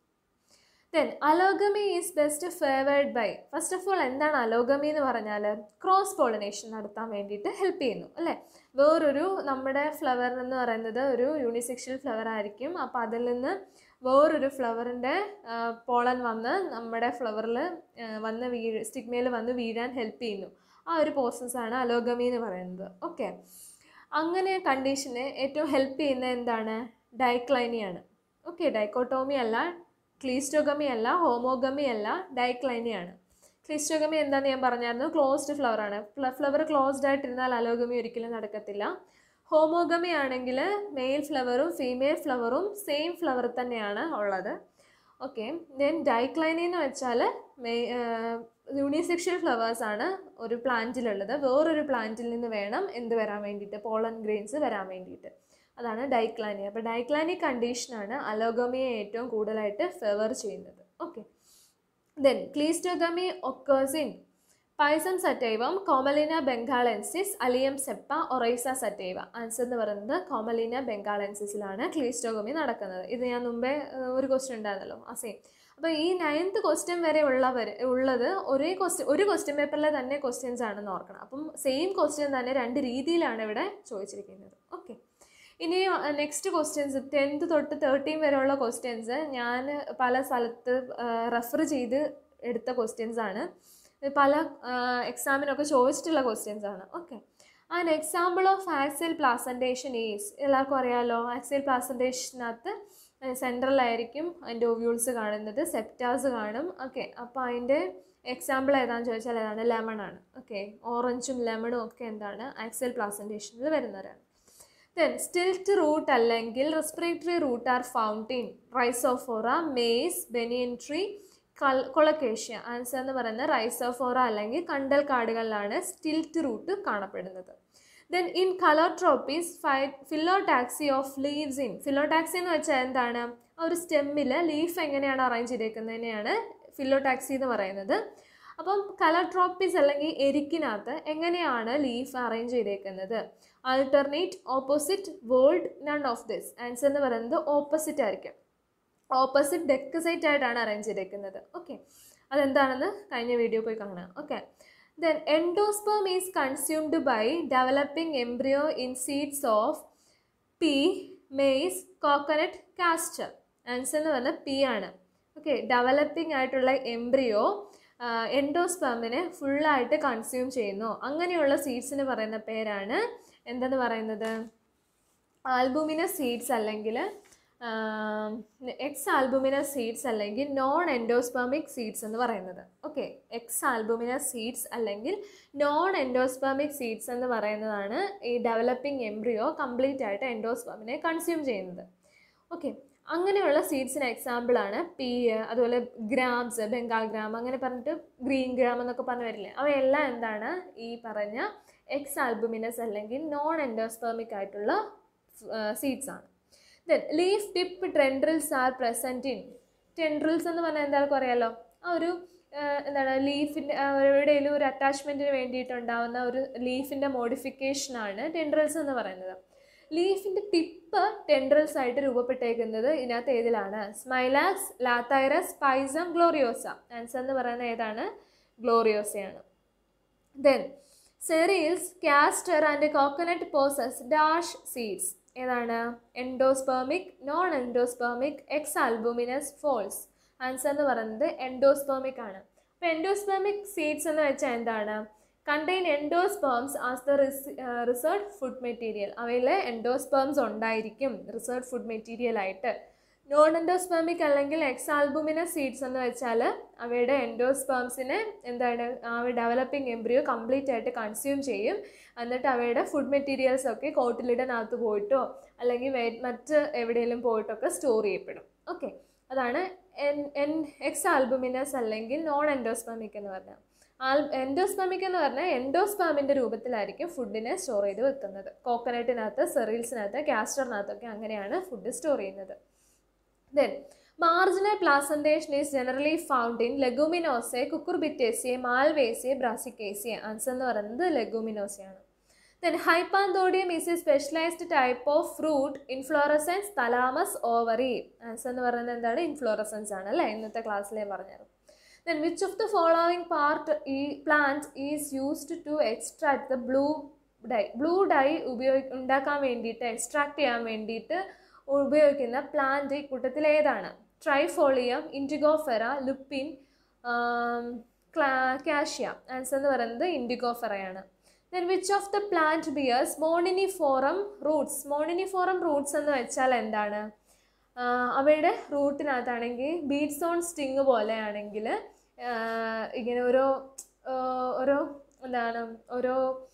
then allogamy is best favoured by first of all എന്താണ് അലോഗമി എന്ന് പറഞ്ഞാൽ ക്രോസ് പോളിനേഷൻ നടത്താൻ വേണ്ടിയിട്ട് ഹെൽപ്പ് ചെയ്യുന്നു അല്ലേ വേറൊരു നമ്മുടെ ഫ്ലവർ എന്ന് പറയുന്നത് ഒരു യൂണിസെക്ഷൽ ഫ്ലവർ ആയിരിക്കും അപ്പോൾ അതിൽ നിന്ന് വേറൊരു ഫ്ലവറിൻ്റെ പോളൻ വന്ന് നമ്മുടെ ഫ്ലവറിൽ വന്ന് വീഴ സ്റ്റിഗ്മയിൽ വന്ന് വീഴാൻ ഹെൽപ്പ് ചെയ്യുന്നു ആ ഒരു പ്രോസസ്സാണ് അലോഗമി എന്ന് പറയുന്നത് ഓക്കെ അങ്ങനെ കണ്ടീഷനെ ഏറ്റവും ഹെൽപ്പ് ചെയ്യുന്ന എന്താണ് ഡൈക്ലൈനിയാണ് ഓക്കെ ഡൈക്കോട്ടോമി അല്ല ക്ലീസ്റ്റോഗമി അല്ല ഹോമോഗമി അല്ല ഡൈക്ലൈനിയാണ് ക്ലീസ്റ്റോഗമി എന്താണെന്ന് ഞാൻ പറഞ്ഞായിരുന്നു ക്ലോസ്ഡ് ഫ്ലവർ ആണ് ഫ്ലവർ ക്ലോസ്ഡ് ആയിട്ടിരുന്നാൽ അലോഗമി ഒരിക്കലും നടക്കത്തില്ല ഹോമോഗമി ആണെങ്കിൽ മെയിൽ ഫ്ലവറും ഫീമെയിൽ ഫ്ലവറും സെയിം ഫ്ലവർ തന്നെയാണ് ഉള്ളത് ഓക്കെ ദെൻ ഡൈക്ലൈനി എന്ന് വെച്ചാൽ മെയ് യൂണിസെക്ഷൽ ഫ്ലവേഴ്സ് ആണ് ഒരു പ്ലാന്റിലുള്ളത് വേറൊരു പ്ലാന്റിൽ നിന്ന് വേണം എന്ത് വരാൻ വേണ്ടിയിട്ട് പോളൻ ഗ്രെയിൻസ് വരാൻ വേണ്ടിയിട്ട് അതാണ് ഡൈക്ലാനി അപ്പോൾ ഡൈക്ലാനി കണ്ടീഷനാണ് അലോഗമിയെ ഏറ്റവും കൂടുതലായിട്ട് ഫേവർ ചെയ്യുന്നത് okay then cleistogamy occurs in Pisum sativum Commelina benghalensis Allium cepa Oryza sativa answer എന്ന് പറയുന്നത് കോമലിന ബംഗാളൻസിസിലാണ് ക്ലീസ്റ്റോഗമി നടക്കുന്നത് ഇത് ഞാൻ മുമ്പേ ഏഹ്, ഒരു ക്വസ്റ്റ്യൻ ഉണ്ടായിരുന്നല്ലോ ആ സെയിം അപ്പോൾ ഈ നയൻത്ത് ക്വസ്റ്റ്യൻ വരെ ഉള്ളവർ ഉള്ളത് ഒരേ ക്വസ്റ്റ്യൻ ഒരു ക്വസ്റ്റ്യൻ പേപ്പറിലെ തന്നെ ക്വസ്റ്റ്യൻസ് ആണെന്ന് ഓർക്കണം അപ്പം സെയിം ക്വസ്റ്റ്യൻ തന്നെ രണ്ട് രീതിയിലാണ് ഇവിടെ ചോദിച്ചിരിക്കുന്നത് ഓക്കെ ഇനി നെക്സ്റ്റ് ക്വസ്റ്റ്യൻസ് ടെൻത്ത് തൊട്ട് തേർട്ടീൻ വരെയുള്ള ക്വസ്റ്റ്യൻസ് ഞാൻ പല സ്ഥലത്ത് റെഫർ ചെയ്ത് എടുത്ത ക്വസ്റ്റ്യൻസ് ആണ് ഇത് പല എക്സാമിനൊക്കെ ചോദിച്ചിട്ടുള്ള ക്വസ്റ്റ്യൻസ് ആണ് okay and example of axile placentation is എല്ലാവർക്കും അറിയാമല്ലോ ആക്സിൽ പ്ലാസൻറ്റേഷനകത്ത് സെൻട്രലായിരിക്കും അതിൻ്റെ ഒവ്യൂൾസ് കാണുന്നത് സെപ്റ്റാസ് കാണും ഓക്കെ അപ്പോൾ അതിൻ്റെ എക്സാമ്പിൾ ഏതാണെന്ന് ചോദിച്ചാൽ ഏതാണ് ലെമൺ ആണ് ഓക്കെ ഓറഞ്ചും ലെമണും ഒക്കെ എന്താണ് ആക്സിൽ പ്ലാസൻറ്റേഷനിൽ വരുന്നവരാണ് ദെൻ സ്റ്റിൽറ്റ് റൂട്ട് അല്ലെങ്കിൽ respiratory root are found in Rhizophora maize banyan tree കൽ കൊളക്കേഷ്യ ആൻസർ എന്ന് പറയുന്നത് റൈസോഫോറ അല്ലെങ്കിൽ കണ്ടൽ കാടുകളിലാണ് സ്റ്റിൽറ്റ് റൂട്ട് കാണപ്പെടുന്നത് ദെൻ ഇൻ കളോട്രോപ്പീസ് ഫൈ phyllotaxy of leaves in phyllotaxy എന്ന് വെച്ചാൽ എന്താണ് ആ ഒരു സ്റ്റെമ്മിൽ ലീഫ് എങ്ങനെയാണ് അറേഞ്ച് ചെയ്തേക്കുന്നതിനെയാണ് ഫിലോടാക്സി എന്ന് പറയുന്നത് അപ്പം കലർട്രോപ്പീസ് അല്ലെങ്കിൽ എരിക്കിനകത്ത് എങ്ങനെയാണ് ലീഫ് അറേഞ്ച് ചെയ്തേക്കുന്നത് alternate opposite whorled none of this answer എന്ന് പറയുന്നത് ഓപ്പോസിറ്റ് ആയിരിക്കും ഓപ്പോസിറ്റ് ഡെക്കസൈറ്റ് ആയിട്ടാണ് അറേഞ്ച് ചെയ്തേക്കുന്നത് ഓക്കെ അതെന്താണെന്ന് കഴിഞ്ഞ വീഡിയോ പോയി കാണാം okay then endosperm is consumed by developing embryo in seeds of pea maize coconut castor answer എന്ന് പറഞ്ഞാൽ പി ആണ് ഓക്കെ ഡെവലപ്പിംഗ് ആയിട്ടുള്ള എംബ്രിയോ എൻഡോസ്പേമിനെ ഫുള്ളായിട്ട് കൺസ്യൂം ചെയ്യുന്നു അങ്ങനെയുള്ള സീഡ്സിന് പറയുന്ന പേരാണ് എന്തെന്ന് പറയുന്നത് ആൽബുമിനസ് സീഡ്സ് അല്ലെങ്കിൽ എക്സ് ആൽബുമിനസ് സീഡ്സ് അല്ലെങ്കിൽ നോൺ എൻഡോസ്പെർമിക് സീഡ്സ് എന്ന് പറയുന്നത് ഓക്കെ എക്സ് ആൽബുമിനസ് സീഡ്സ് അല്ലെങ്കിൽ നോൺ എൻഡോസ്പെർമിക് സീഡ്സ് എന്ന് പറയുന്നതാണ് ഈ ഡെവലപ്പിംഗ് എംബ്രിയോ കംപ്ലീറ്റ് ആയിട്ട് എൻഡോസ്പെർമിനെ കൺസ്യൂം ചെയ്യുന്നത് ഓക്കെ അങ്ങനെയുള്ള സീഡ്സിന് എക്സാമ്പിളാണ് പീ അതുപോലെ ഗ്രാംസ് ബംഗാൾ ഗ്രാം അങ്ങനെ പറഞ്ഞിട്ട് ഗ്രീൻ ഗ്രാം എന്നൊക്കെ പറഞ്ഞു വരില്ലേ അവയെല്ലാം എന്താണ് ഈ പറഞ്ഞ എക്സ് ആൽബുമിനസ് അല്ലെങ്കിൽ നോൺ എൻഡോസ്പെർമിക് ആയിട്ടുള്ള സീഡ്സ് ആണ് then leaf tip tendrils are present in tendrils എന്ന് പറഞ്ഞാൽ എന്താണെന്ന് അറിയാലോ ആ ഒരു ആ, എന്താണ് ലീഫിൻ്റെ എവിടെയെങ്കിലും ഒരു അറ്റാച്ച്മെൻറ്റിന് വേണ്ടിയിട്ടുണ്ടാവുന്ന ഒരു ലീഫിൻ്റെ മോഡിഫിക്കേഷനാണ് ടെൻഡ്രിൽസ് എന്ന് പറയുന്നത് ലീഫിൻ്റെ ടിപ്പ് ടെൻഡ്രിൽസ് ആയിട്ട് രൂപപ്പെട്ടേക്കുന്നത് ഇതിനകത്ത് ഏതിലാണ് സ്മൈലാക്സ് ലാത്തൈറസ് പൈസം ഗ്ലോറിയോസ ആൻസർ എന്ന് പറയുന്നത് ഏതാണ് ഗ്ലോറിയോസയാണ് then cereals castor and coconut possess dash seeds ഏതാണ് endospermic non endospermic ex albuminous false answer എന്ന് പറയുന്നത് എൻഡോസ്പെർമിക് ആണ് അപ്പോൾ എൻഡോസ്പെർമിക് സീഡ്സ് എന്ന് വെച്ചാൽ എന്താണ് contain endosperms as the reserved food material അവയിൽ എൻഡോസ്പേംസ് ഉണ്ടായിരിക്കും റിസർട്ട് ഫുഡ് മെറ്റീരിയൽ ആയിട്ട് നോൺ എൻഡോസ്പെർമിക് അല്ലെങ്കിൽ എക്സ് ആൽബുമിനസ് സീഡ്സ് എന്ന് വെച്ചാൽ അവയുടെ എൻഡോസ്പേംസിനെ എന്താണ് ആ ഡെവലപ്പിംഗ് എംബ്രിയോ കംപ്ലീറ്റ് ആയിട്ട് കൺസ്യൂം ചെയ്യും എന്നിട്ട് അവയുടെ ഫുഡ് മെറ്റീരിയൽസ് ഒക്കെ കോട്ടിലിടനകത്ത് പോയിട്ടോ അല്ലെങ്കിൽ വേ- മറ്റ് എവിടെയെങ്കിലും പോയിട്ടൊക്കെ സ്റ്റോർ ചെയ്യപ്പെടും ഓക്കെ അതാണ് എൻ എൻ എക്സ് ആൽബുമിനസ് അല്ലെങ്കിൽ നോൺ എൻഡോസ്പെർമിക് എന്ന് പറഞ്ഞാൽ ആൽ എൻഡോസ്പെർമിക് എന്ന് പറഞ്ഞാൽ എൻഡോസ്പാമിൻ്റെ രൂപത്തിലായിരിക്കും ഫുഡിനെ സ്റ്റോർ ചെയ്ത് വെക്കുന്നത് കോക്കനട്ടിനകത്ത് സെറീൽസിനകത്ത് കാസ്റ്ററിനകത്തൊക്കെ അങ്ങനെയാണ് ഫുഡ് സ്റ്റോർ ചെയ്യുന്നത് then marginal placentation is generally found in Leguminosae Cucurbitaceae Malvaceae Brassicaceae answer എന്ന് പറയുന്നത് ലെഗുമിനോസയാണ് then hypanthodium is a specialised type of fruit inflorescence thalamus ovary answer എന്ന് പറയുന്നത് എന്താണ് ഇൻഫ്ലോറസൻസ് ആണ് അല്ലേ ഇന്നത്തെ ക്ലാസ്സിൽ ഞാൻ പറഞ്ഞത് then which of the following part ഈ plant is used to extract the blue dye blue dye ഉപയോഗി ഉണ്ടാക്കാൻ വേണ്ടിയിട്ട് എക്സ്ട്രാക്ട് ചെയ്യാൻ വേണ്ടിയിട്ട് ഉപയോഗിക്കുന്ന പ്ലാന്റ് ഈ കൂട്ടത്തിൽ ഏതാണ് ട്രൈഫോളിയം ഇൻഡിഗോഫെറ ലുപ്പിൻ കാഷ്യ ആൻസർ എന്ന് പറയുന്നത് ഇൻഡിഗോഫെറയാണ് then which of the plant bears moniliform roots moniliform roots എന്ന് വെച്ചാൽ എന്താണ് ആഹ് അവയുടെ റൂട്ടിനകത്താണെങ്കിൽ ബീഡ്സ് ഓൺ സ്റ്റിങ് പോലെയാണെങ്കിൽ ഇങ്ങനെ ഓരോ ആഹ് ഓരോ എന്താണ് ഓരോ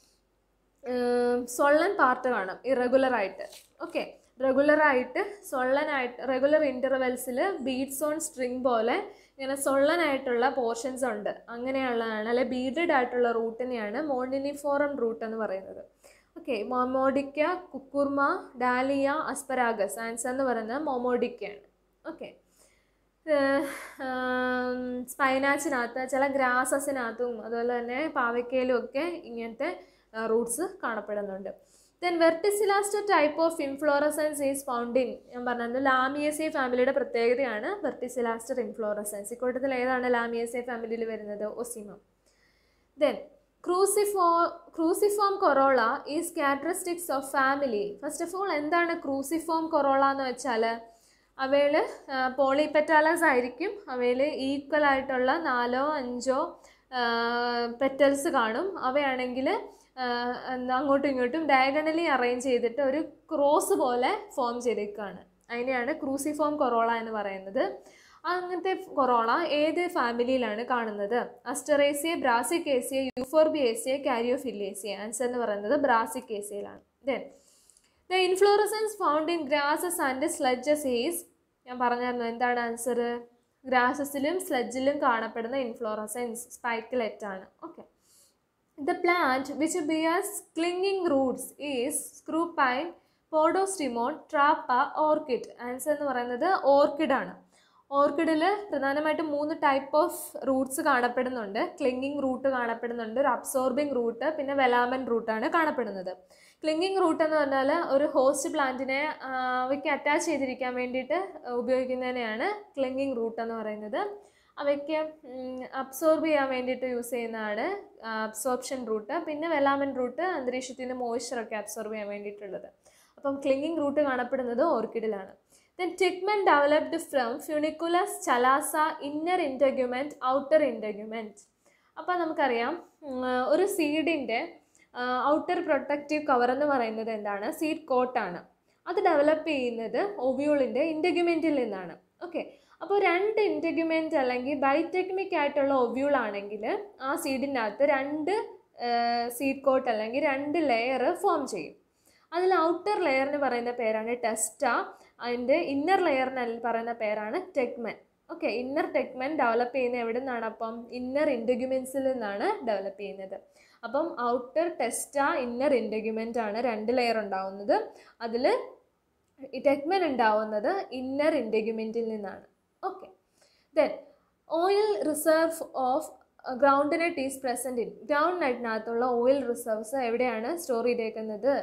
സൊള്ളൻ പാർട്ട് കാണും ഇറഗുലറായിട്ട് ഓക്കെ റെഗുലറായിട്ട് സൊള്ളനായിട്ട് റെഗുലർ ഇൻ്റർവെൽസിൽ ബീഡ്സ് ഓൺ സ്ട്രിങ് പോലെ ഇങ്ങനെ സൊള്ളനായിട്ടുള്ള പോർഷൻസ് ഉണ്ട് അങ്ങനെയുള്ളതാണ് അല്ലെ ബീഡഡ് ആയിട്ടുള്ള റൂട്ടിനെയാണ് മോണ്ടിനിഫോറം റൂട്ട് എന്ന് പറയുന്നത് okay Momordica Curcuma Dahlia Asparagus answer എന്ന് പറയുന്നത് മൊമോഡിക്കയാണ് ഓക്കെ സ്പൈനാച്ചിനകത്ത് ചില ഗ്രാസസിനകത്തും അതുപോലെ തന്നെ പാവയ്ക്കയിലും ഒക്കെ ഇങ്ങനത്തെ റൂട്ട്സ് കാണപ്പെടുന്നുണ്ട് then verticillaster type of inflorescence is found in ഞാൻ പറഞ്ഞത് ലാമിയസി ഫാമിലിയുടെ പ്രത്യേകതയാണ് വെർട്ടിസിലാസ്റ്റർ ഇൻഫ്ലോറസൻസ് ഇക്കൂട്ടത്തിൽ ഏതാണ് ലാമിയസി ഫാമിലിയിൽ വരുന്നത് ഒസിമം ദെൻ ക്രൂസിഫോ cruciform corolla is characteristics of family first of all എന്താണ് ക്രൂസിഫോം കൊറോള എന്ന് വെച്ചാൽ അവയിൽ പോളിപെറ്റാലസ് ആയിരിക്കും അവയിൽ ഈക്വൽ ആയിട്ടുള്ള നാലോ അഞ്ചോ പെറ്റൽസ് കാണും അവയാണെങ്കിൽ എന്താ അങ്ങോട്ടും ഇങ്ങോട്ടും ഡയഗണലി അറേഞ്ച് ചെയ്തിട്ട് ഒരു ക്രോസ് പോലെ ഫോം ചെയ്തേക്കാണ് അതിനെയാണ് ക്രൂസിഫോം കൊറോള എന്ന് പറയുന്നത് അങ്ങനത്തെ കൊറോള ഏത് ഫാമിലിയിലാണ് കാണുന്നത് അസ്റ്ററേസിയ ബ്രാസിക്കേസിയ യൂഫോർബിയേസിയ കാരിയോഫില്ലേസിയ ആൻസർ എന്ന് പറയുന്നത് ബ്രാസിക്കേസിയയിലാണ് then the inflorescence found in grasses and sedges is ഞാൻ പറഞ്ഞായിരുന്നു എന്താണ് ആൻസർ ഗ്രാസസിലും സ്ലഡ്ജിലും കാണപ്പെടുന്ന ഇൻഫ്ലോറസൻസ് സ്പൈക്കിലെറ്റ് ആണ് okay the plant which bears clinging roots is screwpine Podostemon Trapa orchid answer എന്ന് പറയുന്നത് ഓർക്കിഡ് ആണ് ഓർക്കിഡിൽ പ്രധാനമായിട്ടും മൂന്ന് ടൈപ്പ് ഓഫ് റൂട്ട്സ് കാണപ്പെടുന്നുണ്ട് ക്ലിങ്ങിങ് റൂട്ട് കാണപ്പെടുന്നുണ്ട് ഒരു അബ്സോർബിംഗ് റൂട്ട് പിന്നെ വെലാമൻ റൂട്ടാണ് കാണപ്പെടുന്നത് ക്ലിങ്ങിങ് റൂട്ട് എന്ന് പറഞ്ഞാൽ ഒരു ഹോസ്റ്റ് പ്ലാന്റിനെ അവയ്ക്ക് അറ്റാച്ച് ചെയ്തിരിക്കാൻ വേണ്ടിയിട്ട് ഉപയോഗിക്കുന്നതിനെയാണ് ക്ലിങ്ങിങ് റൂട്ട് എന്ന് പറയുന്നത് അവയ്ക്ക് അബ്സോർബ് ചെയ്യാൻ വേണ്ടിയിട്ട് യൂസ് ചെയ്യുന്നതാണ് അബ്സോർപ്ഷൻ റൂട്ട് പിന്നെ വെലാമൻ റൂട്ട് അന്തരീക്ഷത്തിൻ്റെ മോയ്സ്ചറൊക്കെ അബ്സോർബ് ചെയ്യാൻ വേണ്ടിയിട്ടുള്ളത് അപ്പം ക്ലിങ്ങിങ് റൂട്ട് കാണപ്പെടുന്നത് ഓർക്കിഡിലാണ് then tegmen developed from funiculus chalaza inner integument outer integument അപ്പോൾ നമുക്കറിയാം ഒരു സീഡിൻ്റെ ഔട്ടർ പ്രൊട്ടക്റ്റീവ് കവർ എന്ന് പറയുന്നത് എന്താണ് സീഡ് കോട്ടാണ് അത് ഡെവലപ്പ് ചെയ്യുന്നത് ഒവ്യൂളിൻ്റെ ഇൻറ്റഗ്യുമെൻറ്റിൽ നിന്നാണ് ഓക്കെ അപ്പോൾ രണ്ട് ഇൻറ്റഗ്യുമെൻറ്റ് അല്ലെങ്കിൽ ബൈടെക്നിക് ആയിട്ടുള്ള ഒവ്യൂൾ ആണെങ്കിൽ ആ സീഡിനകത്ത് രണ്ട് സീഡ് കോട്ട് അല്ലെങ്കിൽ രണ്ട് ലെയർ ഫോം ചെയ്യും അതിൽ ഔട്ടർ ലെയറിന് പറയുന്ന പേരാണ് ടെസ്റ്റ അതിൻ്റെ ഇന്നർ ലെയറിന് പറയുന്ന പേരാണ് tegmen okay inner tegmen develop ചെയ്യുന്നത് എവിടെ നിന്നാണ് അപ്പം ഇന്നർ ഇൻഡഗ്യുമെൻസിൽ നിന്നാണ് ഡെവലപ്പ് ചെയ്യുന്നത് അപ്പം ഔട്ടർ ടെസ്റ്റ ഇന്നർ ഇൻഡഗ്യുമെൻ്റ് ആണ് രണ്ട് ലെയർ ഉണ്ടാവുന്നത് അതിൽ ടെക്മെൻ ഉണ്ടാവുന്നത് ഇന്നർ ഇൻഡഗ്യുമെൻറ്റിൽ നിന്നാണ് okay then oil reserve of groundnut is present in ഗ്രൗണ്ട് നെറ്റിനകത്തുള്ള ഓയിൽ റിസർവ്സ് എവിടെയാണ് സ്റ്റോർ ചെയ്തേക്കുന്നത്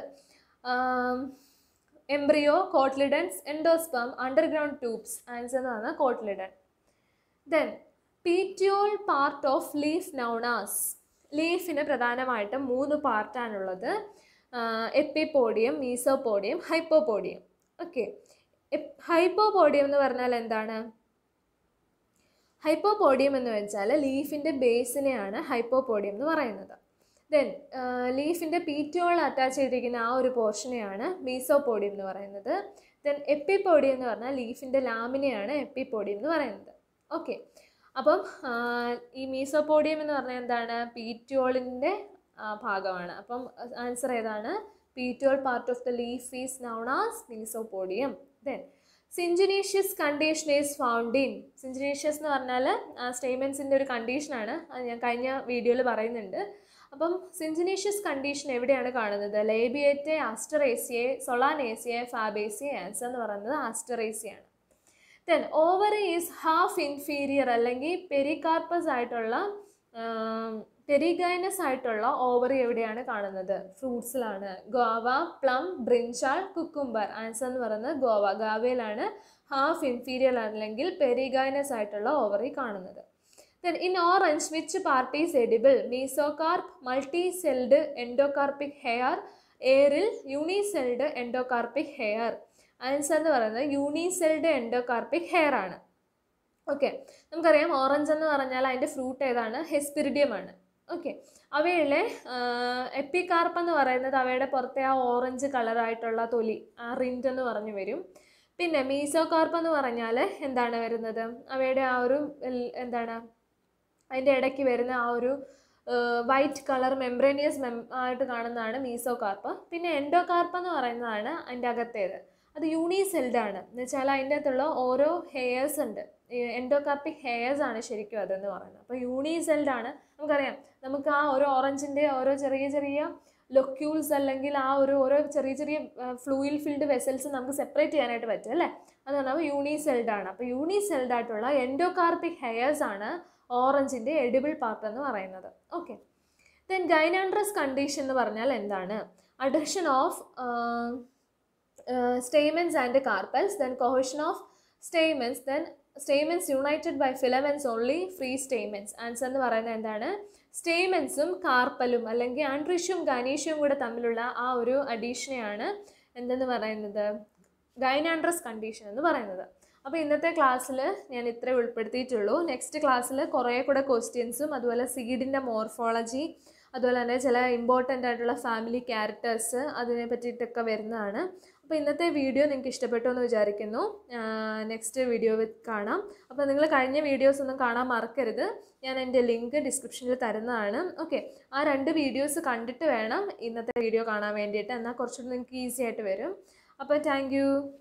embryo cotyledons endosperm underground tubes answer എന്നാണ് cotyledon then petiole part of leaf known as ലീഫിന് പ്രധാനമായിട്ടും മൂന്ന് പാർട്ടാണുള്ളത് എപ്പിപ്പോഡിയം മീസോപോഡിയം ഹൈപ്പോപോഡിയം ഓക്കെ ഹൈപ്പോപോഡിയം എന്ന് പറഞ്ഞാൽ എന്താണ് ഹൈപ്പോപോഡിയം എന്ന് വെച്ചാൽ ലീഫിൻ്റെ ബേസിനെയാണ് ഹൈപ്പോപോഡിയം എന്ന് പറയുന്നത് ദെൻ ലീഫിൻ്റെ പീറ്റോൾ അറ്റാച്ച് ചെയ്തിരിക്കുന്ന ആ ഒരു പോർഷനെയാണ് മീസോപോഡിയം എന്ന് പറയുന്നത് ദെൻ എപ്പിപ്പോഡിയം എന്ന് പറഞ്ഞാൽ ലീഫിൻ്റെ ലാമിനെയാണ് എപ്പിപ്പോഡിയം എന്ന് പറയുന്നത് ഓക്കെ അപ്പം ആ, ഈ മീസോപോഡിയം എന്ന് പറഞ്ഞാൽ എന്താണ് പീറ്റോളിൻ്റെ ഭാഗമാണ് അപ്പം ആൻസർ ഏതാണ് petiole part of the leaf is known as mesopodium then syngenesious condition is found in syngenesious എന്ന് പറഞ്ഞാൽ സ്റ്റേമെൻസിൻ്റെ ഒരു കണ്ടീഷനാണ് അത് ഞാൻ കഴിഞ്ഞ വീഡിയോയിൽ പറയുന്നുണ്ട് അപ്പം സിഞ്ചിനീഷ്യസ് കണ്ടീഷൻ എവിടെയാണ് കാണുന്നത് ലേബിയേറ്റെ ആസ്റ്ററേസിയെ സൊളാനേസിയെ ഫാബേസിയെ ആൻസർ എന്ന് പറയുന്നത് ആസ്റ്ററേസിയാണ് then ovary is half inferior അല്ലെങ്കിൽ പെരികാർപ്പസ് ആയിട്ടുള്ള പെരിഗൈനസ് ആയിട്ടുള്ള ഓവറി എവിടെയാണ് കാണുന്നത് ഫ്രൂട്ട്സിലാണ് guava plum brinjal cucumber answer എന്ന് പറയുന്നത് ഗോവ ഗാവയിലാണ് ഹാഫ് ഇൻഫീരിയർ അല്ലെങ്കിൽ പെരിഗൈനസ് ആയിട്ടുള്ള ഓവറി കാണുന്നത് then in orange which part is edible mesocarp multi celled endocarpic hair എയറിൽ യൂണിസെൽഡ് എൻഡോകാർപ്പിക് ഹെയർ ആൻസർ എന്ന് പറയുന്നത് യൂണിസെൽഡ് എൻഡോകാർപ്പിക് ഹെയർ ആണ് ഓക്കെ നമുക്കറിയാം ഓറഞ്ച് എന്ന് പറഞ്ഞാൽ അതിൻ്റെ ഫ്രൂട്ട് ഏതാണ് ഹെസ്പിരിഡിയം ആണ് ഓക്കെ അവയിലെ എപ്പികാർപ്പ് എന്ന് പറയുന്നത് അവയുടെ പുറത്തെ ആ ഓറഞ്ച് കളറായിട്ടുള്ള തൊലി ആ റിൻഡ് എന്ന് പറഞ്ഞു വരും പിന്നെ മീസോകാർപ്പ് എന്ന് പറഞ്ഞാൽ എന്താണ് വരുന്നത് അവയുടെ ആ ഒരു എൽ- എന്താണ് അതിൻ്റെ ഇടയ്ക്ക് വരുന്ന ആ ഒരു വൈറ്റ് കളർ മെംബ്രേനിയസ് മെം ആയിട്ട് കാണുന്നതാണ് മീസോകാർപ്പ് പിന്നെ എൻഡോകാർപ്പ് എന്ന് പറയുന്നതാണ് അതിൻ്റെ അകത്തേത് അത് യൂണിസെൽഡ് ആണ് എന്ന് വെച്ചാൽ അതിൻ്റെ അകത്തുള്ള ഓരോ ഹെയർസ് ഉണ്ട് എൻഡോകാർപ്പിക് ഹെയർസ് ആണ് ശരിക്കും അതെന്ന് പറയുന്നത് അപ്പോൾ യൂണിസെൽഡ് ആണ് നമുക്കറിയാം നമുക്ക് ആ ഒരു ഓറഞ്ചിൻ്റെ ഓരോ ചെറിയ ചെറിയ ലൊക്യൂൾസ് അല്ലെങ്കിൽ ആ ഒരു ഓരോ ചെറിയ ചെറിയ ഫ്ലൂയിൽ ഫിൽഡ് വെസൽസ് നമുക്ക് സെപ്പറേറ്റ് ചെയ്യാനായിട്ട് പറ്റും അല്ലേ അത് പറഞ്ഞാൽ യൂണിസെൽഡ് ആണ് അപ്പോൾ യൂണിസെൽഡ് ആയിട്ടുള്ള എൻഡോകാർപ്പിക് ഹെയർസ് ആണ് ഓറഞ്ചിൻ്റെ എഡിബിൾ പാർട്ട് എന്ന് പറയുന്നത് ഓക്കെ ദെൻ ഗൈനാൻഡ്രസ് കണ്ടീഷൻ എന്ന് പറഞ്ഞാൽ എന്താണ് adhesion of stamens and carpels then cohesion of stamens then stamens united by filaments only free stamens answer എന്ന് പറയുന്നത് എന്താണ് സ്റ്റേമെൻസും കാർപ്പലും അല്ലെങ്കിൽ ആൻഡ്രിഷ്യും ഗനീഷ്യവും കൂടെ തമ്മിലുള്ള ആ ഒരു അഡീഷനെയാണ് എന്തെന്ന് പറയുന്നത് ഗൈനാൻഡ്രസ് കണ്ടീഷൻ എന്ന് പറയുന്നത് അപ്പോൾ ഇന്നത്തെ ക്ലാസ്സിൽ ഞാൻ ഇത്രേ ഉൾപ്പെടുത്തിയിട്ടുള്ളൂ നെക്സ്റ്റ് ക്ലാസ്സിൽ കുറേ കൂടെ ക്വസ്റ്റ്യൻസും അതുപോലെ സീഡിൻ്റെ മോർഫോളജി അതുപോലെ തന്നെ ചില ഇമ്പോർട്ടൻ്റ് ആയിട്ടുള്ള ഫാമിലി ക്യാരക്ടേഴ്സ് അതിനെ പറ്റിയിട്ടൊക്കെ വരുന്നതാണ് അപ്പോൾ ഇന്നത്തെ വീഡിയോ നിങ്ങൾക്ക് ഇഷ്ടപ്പെട്ടു എന്ന് വിചാരിക്കുന്നു നെക്സ്റ്റ് വീഡിയോ കാണാം അപ്പോൾ നിങ്ങൾ കഴിഞ്ഞ വീഡിയോസ് ഒന്നും കാണാൻ മറക്കരുത് ഞാൻ എൻ്റെ ലിങ്ക് ഡിസ്ക്രിപ്ഷനിൽ തരുന്നതാണ് ഓക്കെ ആ രണ്ട് വീഡിയോസ് കണ്ടിട്ട് വേണം ഇന്നത്തെ വീഡിയോ കാണാൻ വേണ്ടിയിട്ട് എന്നാൽ കുറച്ചുകൂടി നിങ്ങൾക്ക് ഈസി ആയിട്ട് വരും അപ്പോൾ താങ്ക്